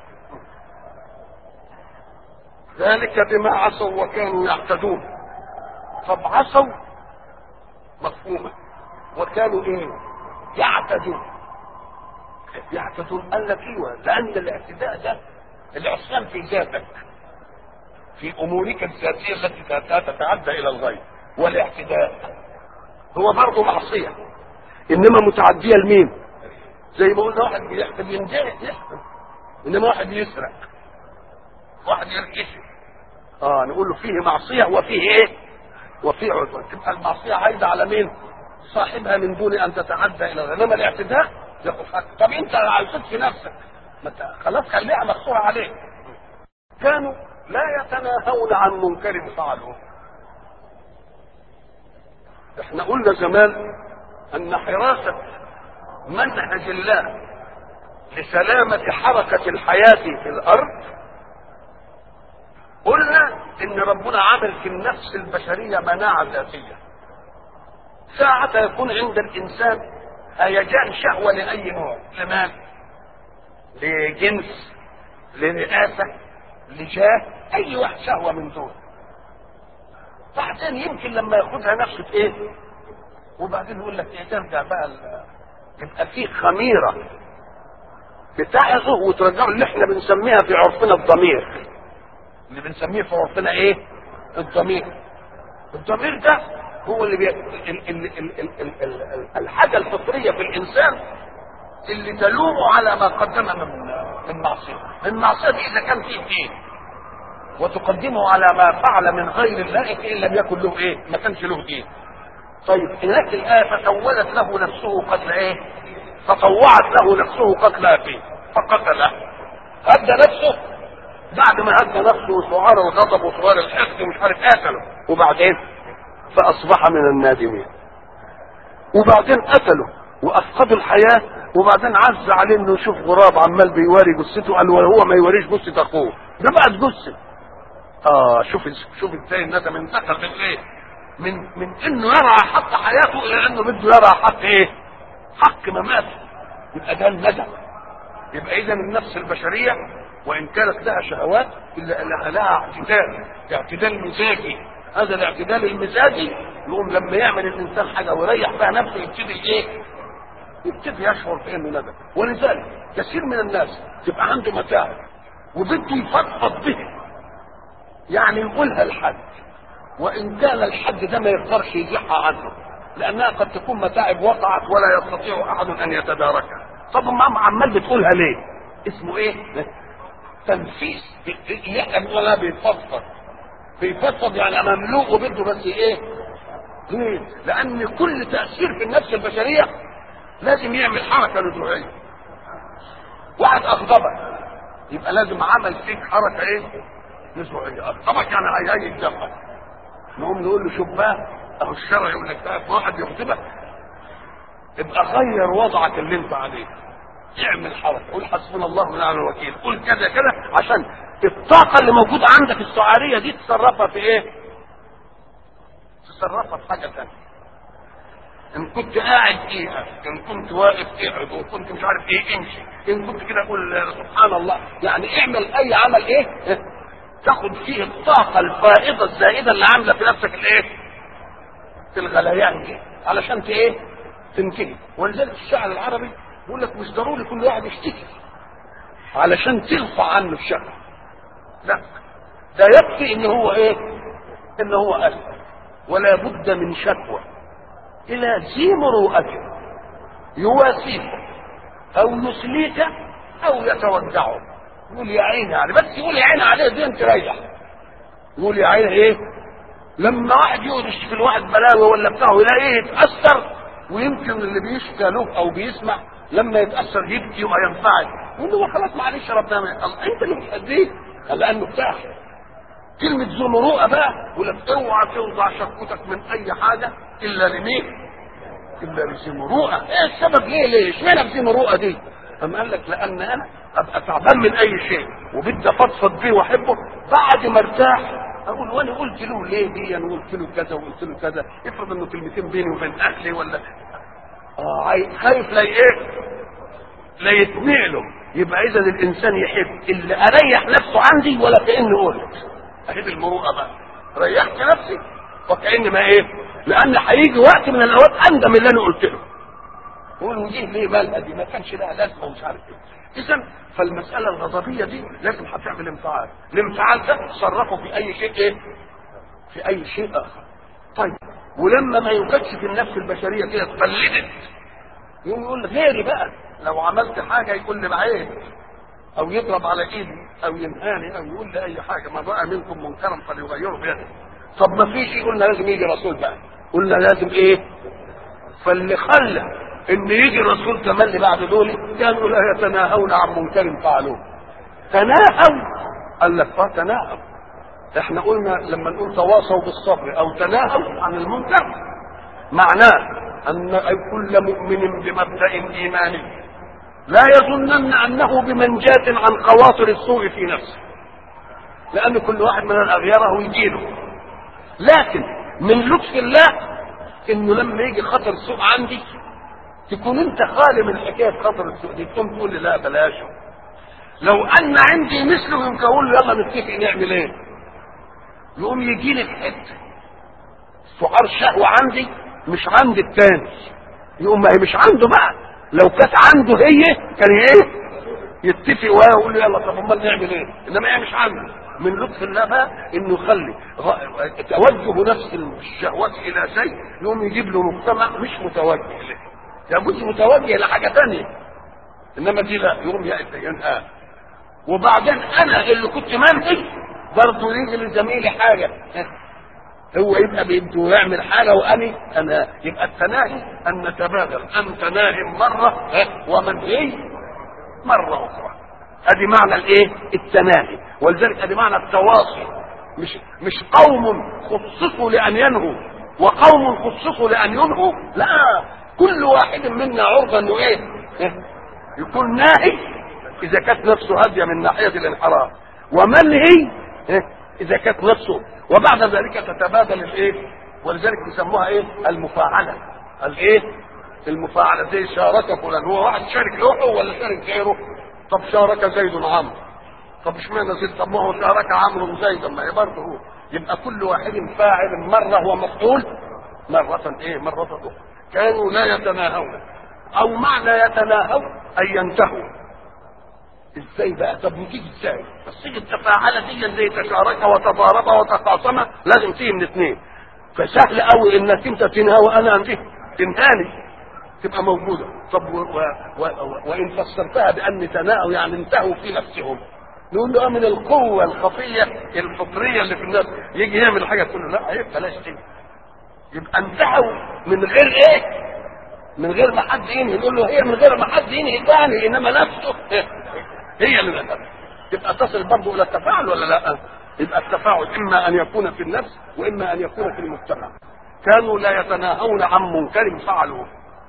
ذلك بما عصوا وكانوا يعتدون طب عصوا مفهومة وكانوا ايه يعتدون يعتدون قال لك ايوه لان الاعتداء ده العصيان في ذاتك في امورك الذاتيه التي تتعدى الى الغير والاعتداء هو برضه معصيه انما متعديه لمين زي ما قلنا واحد بيحسب ينجح يحسب انما واحد يسرق واحد يركشف اه نقول له فيه معصيه وفيه ايه وفي عدوان تبقى المعصيه عايده على مين؟ صاحبها من دون ان تتعدى الى غيره انما الاعتداء ياخد حق طب انت عايزك في نفسك ما ت- خلاص خليها مقصوره عليك كانوا لا يتناهون عن منكر فعلوه احنا قلنا زمان ان حراسه منهج الله لسلامه حركه الحياه في الارض قلنا ان ربنا عامل في النفس البشريه مناعه ذاتيه ساعة يكون عند الانسان هيجان شهوه لاي نوع لمال لجنس لرئاسه لجاه اي واحد شهوه من دول بعدين يمكن لما ياخدها نفسه ايه وبعدين يقول لك ايه ترجع بقى ال- يبقى فيه خميره بتاعظه وترجعه اللي احنا بنسميها في عرفنا الضمير اللي بنسميه في عرفنا ايه الضمير الضمير ده هو اللي بي... ال... ال... ال... ال... ال... ال... ال... الحاجه الفطريه في الانسان اللي تلومه على ما قدم من من معصيه من معصيه دي اذا كان فيه دين وتقدمه على ما فعل من غير الله فان لم يكن له ايه ما كانش له دين طيب هناك الايه فسولت له نفسه قتل ايه فطوعت له نفسه قتل اخيه فقتله هدى نفسه بعد ما هدى نفسه وشعار الغضب وشعار الحقد ومش عارف قتله وبعدين فاصبح من النادمين وبعدين قتله وافقدوا الحياه وبعدين عز عليه انه يشوف غراب عمال بيواري جثته قال وهو ما يوريش جثه اخوه ده بقت جثه اه شوف شوف ازاي الندم انتقل من ايه من من انه يرى حق حياته الى انه بده يرى حق ايه حق مماته يبقى ده الندم يبقى اذا النفس البشريه وان كانت لها شهوات الا انها لها اعتدال اعتدال مزاجي هذا الاعتدال المزاجي يقوم لما يعمل الانسان حاجه ويريح بها نفسه يبتدي ايه؟ يبتدي يشعر بانه ندم ولذلك كثير من الناس تبقى عنده متاعب وبده يفضفض به يعني يقولها لحد وان كان الحد ده ما يقدرش يزيحها عنه لانها قد تكون متاعب وقعت ولا يستطيع احد ان يتداركها طب ما عمال بتقولها ليه اسمه ايه تنفيذ اللي احنا بنقولها بيتفضفض بيفضفض يعني مملوء وبده بس ايه ليه لان كل تاثير في النفس البشريه لازم يعمل حركه نزوعيه واحد اغضبك يبقى لازم عمل فيك حركه ايه نزوعيه اغضبك يعني هيهيج دمك نقوم نقول له شوف بقى اهو الشرع يقول لك بقى واحد يغضبك ابقى غير وضعك اللي انت عليه اعمل حركه قول حسبنا الله ونعم الوكيل قول كذا كذا عشان الطاقه اللي موجوده عندك السعاريه دي تصرفها في ايه تصرفها في حاجه ثانيه ان كنت قاعد ايه ان كنت واقف اقعد وان كنت مش عارف ايه امشي ان كنت كده قول سبحان الله يعني اعمل اي عمل ايه تاخد فيه الطاقه الفائضه الزائده اللي عامله في نفسك الايه في الغليان دي علشان ايه تنتهي ولذلك الشعر العربي يقول لك مش ضروري كل واحد يشتكي علشان ترفع عنه الشكوى لا ده يكفي ان هو ايه ان هو اسف ولا بد من شكوى الى ذي مروءة يواسيك او يسليك او يتودعه يقول يا عيني عليه بس يقول يا عيني عليه دي انت ريح يقول يا عيني ايه لما واحد يقعد يشتكي الواحد بلاوي ولا بتاعه يلاقيه يتاثر ويمكن اللي بيشكى له او بيسمع لما يتاثر يبكي وينفعل يقول له خلاص معلش ربنا الله انت اللي بتأديه لانه بتاعك كلمة ذو مروءة بقى يقول لك اوعى توضع شكوتك من أي حاجة إلا لمين؟ إلا لذي مروءة، إيه السبب ليه ليه؟ اشمعنى بذي مروءة دي؟ أم قال لك لأن أنا أبقى تعبان من أي شيء وبدي أفضفض بيه وأحبه بعد ما ارتاح أقول وأنا قلت له ليه دي أنا قلت له كذا وقلت له كذا، افرض إنه كلمتين بيني وبين أهلي ولا آه عاي- خايف لا إيه؟ لا يتنق له يبقى إذا الإنسان يحب اللي أريح نفسه عندي ولا كأني قلت اهي دي المروءه بقى ريحت نفسي وكأن ما ايه لان هيجي وقت من الاوقات اندم اللي انا قلت له يقول ودي ليه مالها دي ما كانش لها لازمه ومش عارف ايه اذا فالمساله الغضبيه دي لازم هتعمل انفعال الانفعال ده تصرفه في اي شيء ايه في اي شيء اخر طيب ولما ما يوجدش في النفس البشريه كده اتقلدت يقوم يقول غيري بقى لو عملت حاجه يقول لي بعيد او يضرب على ايدي او ينهاني او يقول لي اي حاجه ما بقى منكم منكرا فليغيره بيده طب ما فيش قلنا لازم يجي رسول بقى قلنا لازم ايه فاللي خلى ان يجي الرسول تملي بعد دول كانوا لا يتناهون عن منكر فعلوه تناهوا قال لك اه تناهوا احنا قلنا لما نقول تواصوا بالصبر او تناهوا عن المنكر معناه ان كل مؤمن بمبدا ايماني لا يظنن انه بمنجاة عن خواطر السوء في نفسه لان كل واحد من الاغيار هو يجيله لكن من لطف الله انه لما يجي خطر سوء عندي تكون انت خالي من حكايه خطر السوء دي تقوم تقول لي لا بلاشه لو ان عندي مثله يمكن اقول له يلا نتفق نعمل ايه يقوم يجي لي في حته سعار شهوه عندي مش عند التاني يقوم ما هي مش عنده بقى لو كانت عنده هي كان ايه يتفق وياه ويقول له يلا طب امال نعمل ايه انما هي مش عنده من لطف الله بقى انه يخلي غ- توجه نفس الشهوات الى شيء يقوم يجيب له مجتمع مش متوجه له لابد متوجه لحاجه ثانيه انما دي لا يقوم ينهى وبعدين انا اللي كنت منهي برضه يجي لزميلي حاجه هو يبقى بده يعمل حاجه واني انا يبقى التناهي ان نتبادل انت ناهم مره ها، ومنهي مره اخرى ادي معنى الايه التناهي ولذلك ادي معنى التواصي مش مش قوم خصصوا لان ينهوا وقوم خصصوا لان ينهوا لا كل واحد منا عرضه انه ايه ها، يكون ناهي اذا كانت نفسه هاديه من ناحيه الانحراف ومنهي ها، اذا كانت نفسه وبعد ذلك تتبادل الايه ولذلك بيسموها ايه المفاعله الايه المفاعله زي شارك فلان هو واحد شارك روحه ولا شارك غيره طب شارك زيد عمرو طب اشمعنى زيد طب ما هو شارك عمرو زيدا ما هي برضه هو يبقى كل واحد فاعل مره ومفعول مرة ايه مرة اخرى كانوا لا يتناهون او معنى يتناهوا اي ينتهوا ازاي بقى طب وتيجي ازاي بس تيجي التفاعله دي زي تشارك وتضارب وتخاصم لازم تيجي من اثنين فسهل قوي انك انت تنهى وانا انت تنهاني تبقى موجوده طب و و و و وان فسرتها بان تناهوا يعني انتهوا في نفسهم نقول له اه من القوه الخفيه الفطريه اللي في الناس يجي يعمل حاجه تقول له لا عيب بلاش دي يبقى انتهوا من غير ايه؟ من غير ما حد ينهي يقول له هي من غير ما حد ينهي ثاني انما نفسه هي اللي نفسه يبقى تصل برضه الى التفاعل ولا لا؟ يبقى التفاعل اما ان يكون في النفس واما ان يكون في المجتمع كانوا لا يتناهون عن منكر فعلوه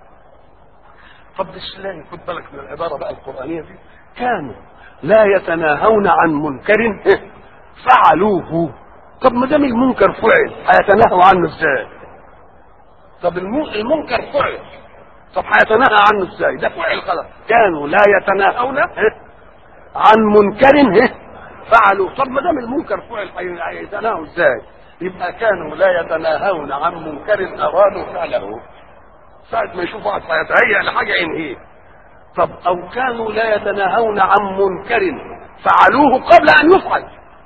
طب بالله خد بالك من العباره بقى القرانيه دي كانوا لا يتناهون عن منكر فعلوه طب ما دام المنكر فعل هيتناهوا عنه ازاي؟ طب المنكر فعل طب هيتناهى عنه ازاي؟ ده فعل خلاص كانوا لا يتناهون عن منكر فعلوا طب ما دام المنكر فعل هيتناهوا ازاي؟ يبقى كانوا لا يتناهون عن منكر ارادوا فعله ساعة ما يشوفوا واحد هيتهيأ لحاجة ينهيه طب أو كانوا لا يتناهون عن منكر فعلوه قبل أن يفعل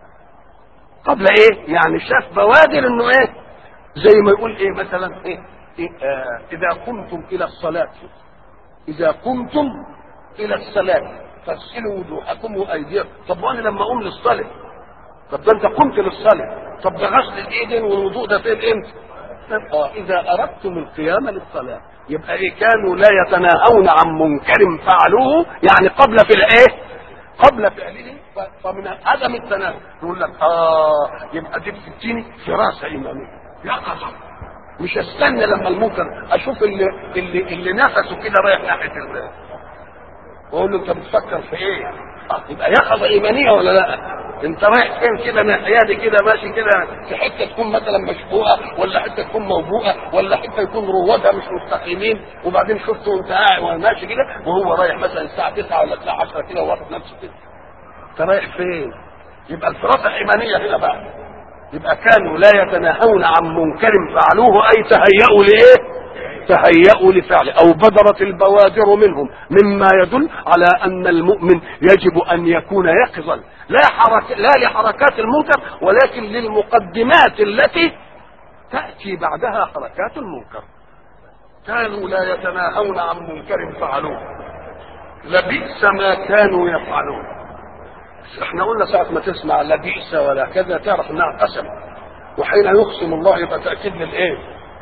قبل إيه؟ يعني شاف بوادر إنه إيه؟ زي ما يقول إيه مثلا إيه؟ إيه آه إذا قمتم إلى الصلاة إذا قمتم إلى الصلاة فاغسلوا وجوهكم وأيديكم طب وأنا لما أقوم للصلاة طب ده أنت قمت للصلاة طب ده غسل الإيدين والوضوء ده فين إمتى؟ اه اذا اردتم القيام للصلاه يبقى ايه كانوا لا يتناهون عن منكر فعلوه يعني قبل في الايه قبل فعله فمن عدم التناهي يقول لك اه يبقى دي بتديني فراسه ايمانيه يقظه مش استنى لما المنكر اشوف اللي اللي اللي نفسه كده رايح ناحيه الله واقول له انت بتفكر في ايه؟ اه يبقى يقظه ايمانيه ولا لا؟ انت رايح فين كده ناحيه كده ماشي كده في حته تكون مثلا مشبوهه ولا حته تكون موبوءه ولا حته يكون روادها مش مستقيمين وبعدين شفته وانت قاعد وماشي كده وهو رايح مثلا الساعه 9 ولا الساعه 10 كده وواخد نفسه كده انت رايح فين؟ يبقى الفراسه الايمانيه هنا بقى يبقى كانوا لا يتناهون عن منكر فعلوه اي تهيأوا لايه؟ تهيأوا لفعله أو بدرت البوادر منهم مما يدل على أن المؤمن يجب أن يكون يقظا لا, حرك لا لحركات المنكر ولكن للمقدمات التي تأتي بعدها حركات المنكر كانوا لا يتناهون عن منكر فعلوه لبئس ما كانوا يفعلون احنا قلنا ساعة ما تسمع لبئس ولا كذا تعرف انها قسم وحين يقسم الله يبقى تأكيد للايه؟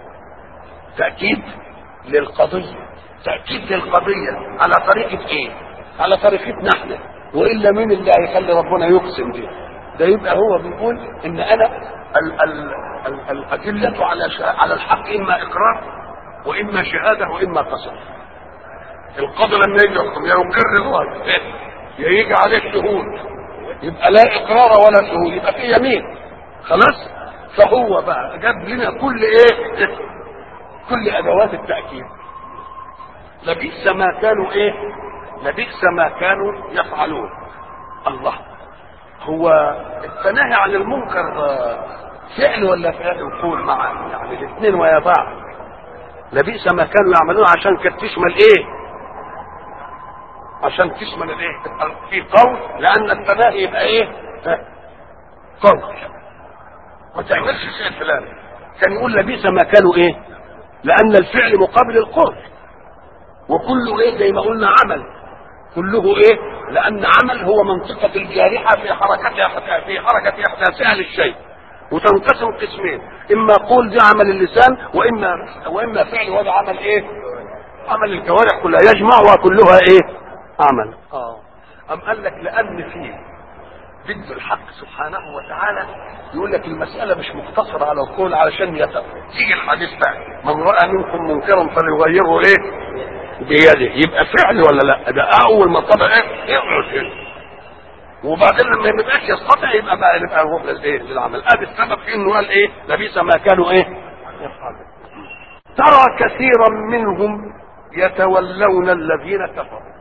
تأكيد للقضية تأكيد للقضية على طريقة ايه على طريقتنا احنا وإلا مين اللي هيخلي ربنا يقسم دي ده يبقى هو بيقول ان انا ال ال ال الأدلة على على الحق إما إقرار وإما شهادة وإما قسم القاضي لما يجي يحكم يا يقر الراجل يا يجي عليه شهود يبقى لا إقرار ولا شهود يبقى في يمين خلاص فهو بقى جاب لنا كل ايه كل ادوات التاكيد لبئس ما كانوا ايه لبئس ما كانوا يفعلون الله هو التناهي عن المنكر فعل ولا فعل قول معا يعني الاثنين ويا بعض لبئس ما كانوا يعملون عشان كانت تشمل ايه عشان تشمل الايه في قول لان التناهي يبقى ايه قول ما تعملش الشيء الفلاني كان يقول لبئس ما كانوا ايه لان الفعل مقابل القول وكله ايه زي ما قلنا عمل كله ايه لان عمل هو منطقة الجارحة في حركتها في حركة احداثها للشيء وتنقسم قسمين اما قول دي عمل اللسان واما واما فعل وهذا عمل ايه عمل الجوارح كلها يجمعها كلها ايه عمل اه ام قال لك لان فيه ضد الحق سبحانه وتعالى يقول لك المسألة مش مقتصرة على القول علشان يتم تيجي الحديث بقى من رأى منكم منكرا فليغيره ايه بيده يبقى فعل ولا لا ده اول ما طبع ايه يقعد هنا وبعدين لما ما يبقاش يستطيع يبقى بقى نبقى نروح للايه للعمل ادي السبب في انه قال ايه لبئس ما كانوا ايه يفعلون ترى كثيرا منهم يتولون الذين كفروا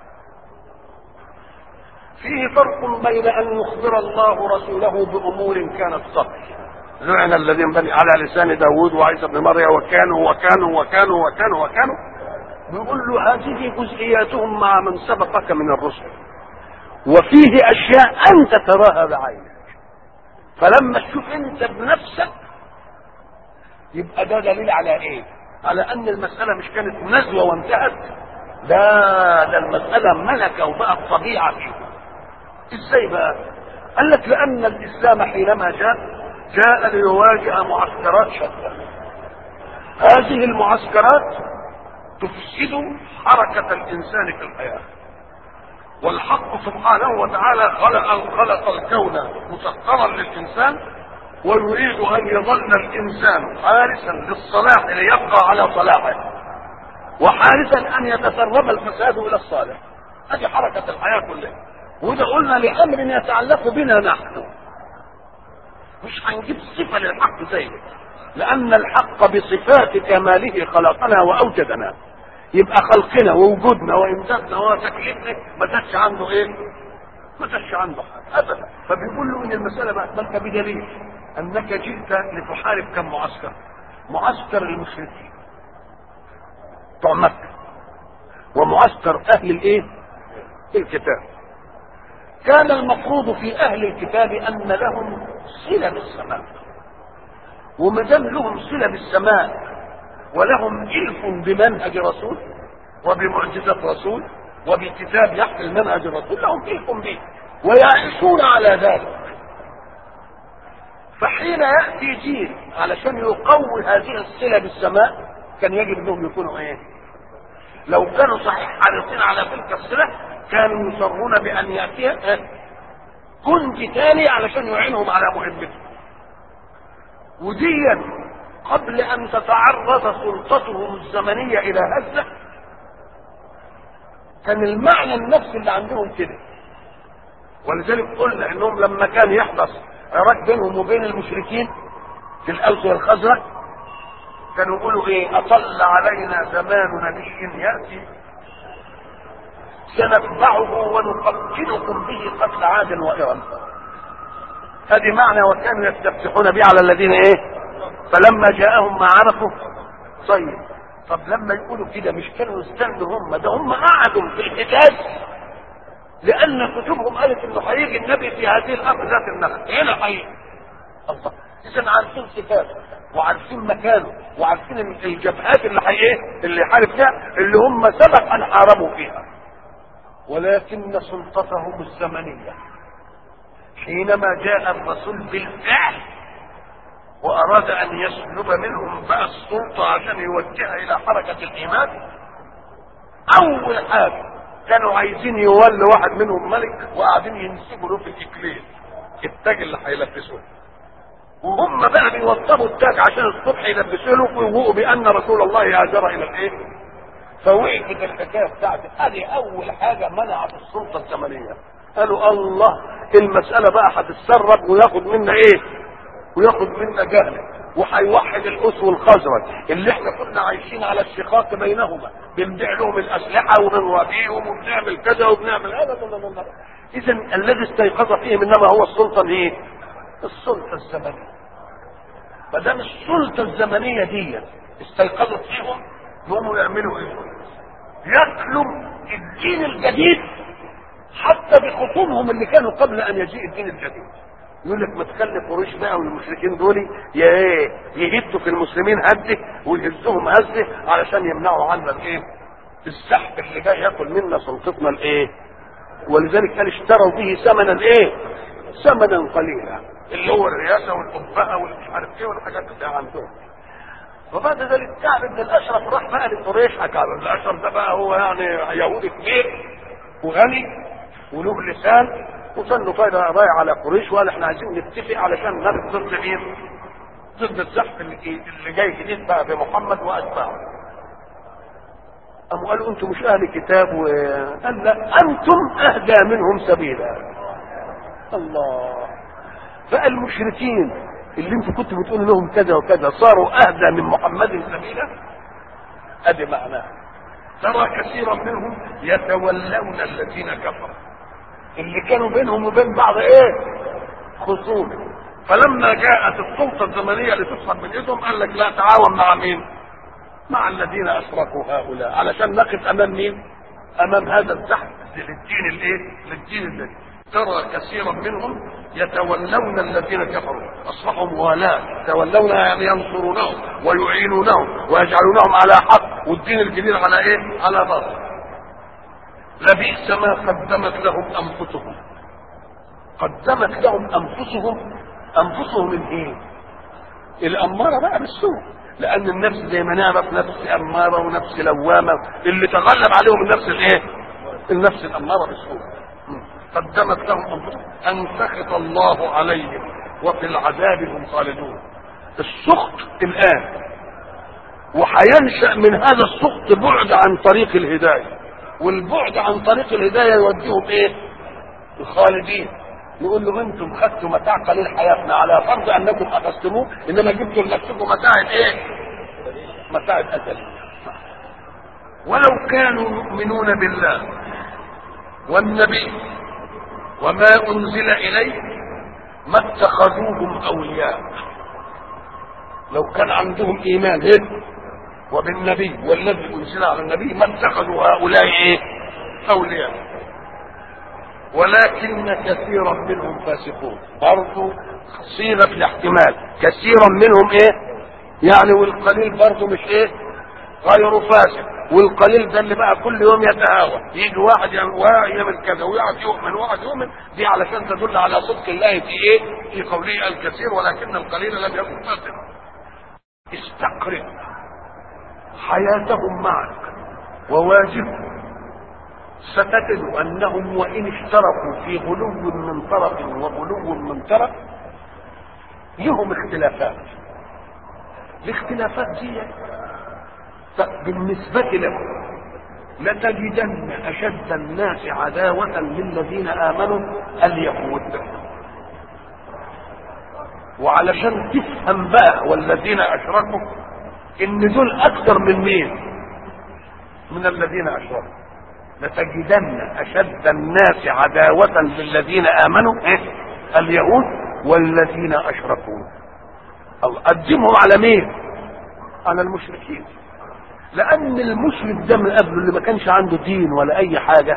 فيه فرق بين ان يخبر الله رسوله بامور كانت قبل لعن الذين بني على لسان داود وعيسى بن مريم وكانوا وكانوا وكانوا وكانوا وكانوا بيقول له هذه جزئياتهم مع من سبقك من الرسل وفيه اشياء انت تراها بعينك فلما تشوف انت بنفسك يبقى ده دليل على ايه على ان المسألة مش كانت نزوة وانتهت لا ده المسألة ملكة وبقت طبيعة فيه ازاي بقى قال لك لان الاسلام حينما جاء جاء ليواجه معسكرات شتى هذه المعسكرات تفسد حركة الانسان في الحياة والحق سبحانه وتعالى خلق خلق الكون مسخرا للانسان ويريد ان يظل الانسان حارسا للصلاح ليبقى على صلاحه وحارسا ان يتسرب الفساد الى الصالح هذه حركه الحياه كلها وده قلنا لامر يتعلق بنا نحن مش هنجيب صفه للحق زي لان الحق بصفات كماله خلقنا واوجدنا يبقى خلقنا ووجودنا وامدادنا وتكليفنا ما زادش عنده ايه؟ ما زادش عنده حاجه ابدا فبيقول له ان المساله بقت مالكه بدليل انك جئت لتحارب كم معسكر معسكر المشركين بتوع مكه ومعسكر اهل الايه؟ الكتاب كان المفروض في اهل الكتاب ان لهم صله بالسماء وما دام لهم صله بالسماء ولهم إلف بمنهج رسول وبمعجزة رسول وبكتاب يحمل منهج الرسول لهم إلف به ويعيشون على ذلك فحين يأتي جيل علشان يقوي هذه الصلة بالسماء كان يجب انهم يكونوا ايه؟ لو كانوا صحيح حريصين على تلك الصلة كانوا يصرون بأن يأتي جندي ثاني علشان يعينهم على مهمتهم وديا قبل ان تتعرض سلطتهم الزمنيه الى هزه كان المعنى النفسي اللي عندهم كده ولذلك قلنا انهم لما كان يحدث عراك بينهم وبين المشركين في الاوس والخزرج كانوا يقولوا ايه اطل علينا زمان نبي ياتي سنتبعه ونقتلكم به قتل عاد وارم هذه معنى وكانوا يستفتحون به على الذين ايه فلما جاءهم ما عرفوا طيب طب لما يقولوا كده مش كانوا يستنوا هم ده هم قعدوا في الحجاز لان كتبهم قالت انه هيجي النبي في هذه الارض ذات النخل هنا هيجي الله اذا عارفين صفاته وعارفين مكانه وعارفين الجبهات اللي هي ايه اللي حارب فيها اللي هم سبق ان حاربوا فيها ولكن سلطتهم الزمنيه حينما جاء الرسول بالفعل واراد ان يسلب منهم بقى السلطه عشان يوجهها الى حركه الايمان اول حاجه كانوا عايزين يولوا واحد منهم ملك وقاعدين ينسبوا له في الاكليل التاج اللي هيلبسوه وهم بقى بيوضبوا التاج عشان الصبح يلبسوه له ويوقوا بان رسول الله هاجر الى الايه؟ فوقفت الحكايه بتاعتي ادي اول حاجه منعت السلطه الزمنيه قالوا الله المساله بقى هتتسرب وياخد منا ايه؟ وياخد منا جهل وهيوحد الاس والخزرج اللي احنا كنا عايشين على الشقاق بينهما بنبيع لهم الاسلحه وبنوابيهم وبنعمل كذا وبنعمل هذا اذا الذي استيقظ فيهم انما هو السلطه ايه؟ السلطه الزمنيه ما دام السلطه الزمنيه دي استيقظت فيهم يقوموا يعملوا ايه؟ ياكلوا الدين الجديد حتى بخصومهم اللي كانوا قبل ان يجيء الدين الجديد يقول لك ما تخلي قريش بقى والمشركين دول يا ايه يهدوا في المسلمين هده ويهزهم هزه علشان يمنعوا عنا الايه؟ السحب اللي جاي ياكل منا سلطتنا الايه؟ ولذلك قال اشتروا به ثمنا ايه؟ ثمنا قليلا اللي هو الرئاسه والقبهه والمش عارف ايه والحاجات اللي عندهم. وبعد ذلك كعب بن الاشرف راح بقى لقريش كعب بن الاشرف ده بقى هو يعني يهودي كبير وغني وله لسان وصلوا كده رايح على قريش وقال احنا عايزين نتفق علشان نقف ضد مين؟ ضد الزحف اللي, اللي جاي جديد بقى بمحمد واتباعه. قاموا قالوا انتم مش اهل كتاب و... قال لا انتم اهدى منهم سبيلا. الله بقى المشركين اللي انتم كنتوا بتقولوا لهم كذا وكذا صاروا اهدى من محمد سبيلا ادي معناه ترى كثيرا منهم يتولون الذين كفروا اللي كانوا بينهم وبين بعض ايه خصومه فلما جاءت السلطه الزمنيه اللي تسحب من ايدهم قال لك لا تعاون مع مين مع الذين اشركوا هؤلاء علشان نقف امام مين امام هذا الزحف للدين الايه للدين الذي ترى كثيرا منهم يتولون الذين كفروا اصبحوا موالاه يتولون يعني ينصرونهم ويعينونهم ويجعلونهم على حق والدين الجديد على ايه على باطل لبئس ما قدمت لهم انفسهم قدمت لهم انفسهم انفسهم من ايه الاماره بقى بالسوء لان النفس زي ما نعرف نفس اماره ونفس لوامه اللي تغلب عليهم النفس الايه النفس الاماره بالسوء قدمت لهم انفسهم ان سخط الله عليهم وفي العذاب هم خالدون السخط الان وهينشا من هذا السخط بعد عن طريق الهدايه والبعد عن طريق الهدايه يوديهم ايه الخالدين نقول له انتم خدتوا متاع قليل حياتنا على فرض انكم اخذتموه انما جبتوا لنفسكم متاع ايه متاع الازل ولو كانوا يؤمنون بالله والنبي وما انزل اليه ما اتخذوهم اولياء لو كان عندهم ايمان هيك وبالنبي والذي انزل على النبي ما اتخذوا هؤلاء ايه اولياء ولكن كثيرا منهم فاسقون برضه صيغه الاحتمال كثيرا منهم ايه يعني والقليل برضه مش ايه غير فاسق والقليل ده اللي بقى كل يوم يتهاوى يجي واحد يعمل كذا ويقعد يؤمن ويقعد يؤمن دي علشان تدل على صدق الله في ايه في قوله الكثير ولكن القليل لم يكن فاسقا استقرئ حياتهم معك وواجبهم ستجد انهم وان اشتركوا في غلو من طرف وغلو من طرف لهم اختلافات الاختلافات دي بالنسبة لهم لتجدن أشد الناس عداوة للذين آمنوا اليهود وعلشان تفهم بقى والذين أشركوا إن دول أكثر من مين؟ من الذين أشركوا لتجدن أشد الناس عداوة للذين آمنوا إيه؟ اليهود والذين أشركوا الله قدمهم على مين؟ على المشركين لأن المشرك ده من قبله اللي ما كانش عنده دين ولا أي حاجة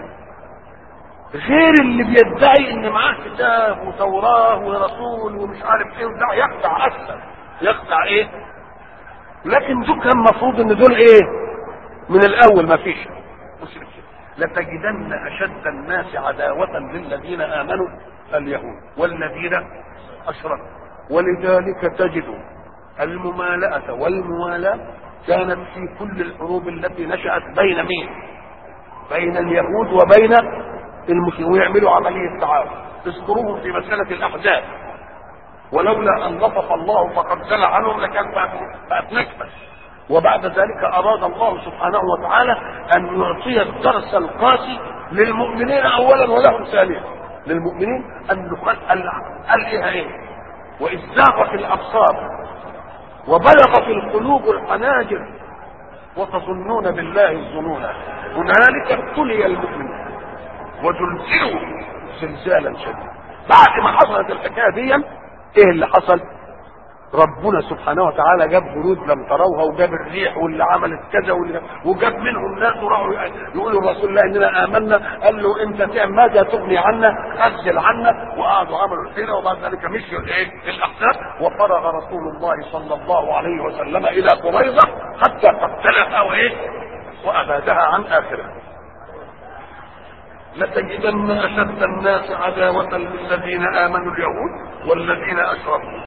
غير اللي بيدعي إن معاه كتاب وتوراة ورسول ومش عارف إيه وده يخدع أسلم يخدع إيه؟ لكن دول كان المفروض إن دول إيه؟ من الأول ما فيش مشركين لتجدن أشد الناس عداوة للذين آمنوا اليهود والذين أشركوا ولذلك تجد الممالأة والموالاة كانت في كل الحروب التي نشأت بين مين؟ بين اليهود وبين المسلمين ويعملوا عملية تعاون تذكروهم في مسألة الأحزاب ولولا أن لطف الله فقد زل عنهم لكان بقت نكبة وبعد ذلك أراد الله سبحانه وتعالى أن يعطي الدرس القاسي للمؤمنين أولا ولهم ثانيا للمؤمنين أن قال إيه إيه وإذ زاغت الأبصار وبلغت القلوب الحناجر وتظنون بالله الظنون هنالك ابتلي المؤمنون وزلزلوا زلزالا شديدا بعد ما حصلت الحكايه دي ايه اللي حصل ربنا سبحانه وتعالى جاب برود لم تروها وجاب الريح واللي عملت كذا واللي وجاب منهم ناس وراحوا يقولوا لرسول الله اننا امنا قال له انت تعمل ماذا تغني عنا انزل عنا وقعدوا عملوا الحيره وبعد ذلك مشوا الايه الاحزاب وفرغ رسول الله صلى الله عليه وسلم الى قريظه حتى قتلها وايه وابادها عن اخره لتجدن اشد الناس عداوه للذين امنوا اليهود والذين اشركوا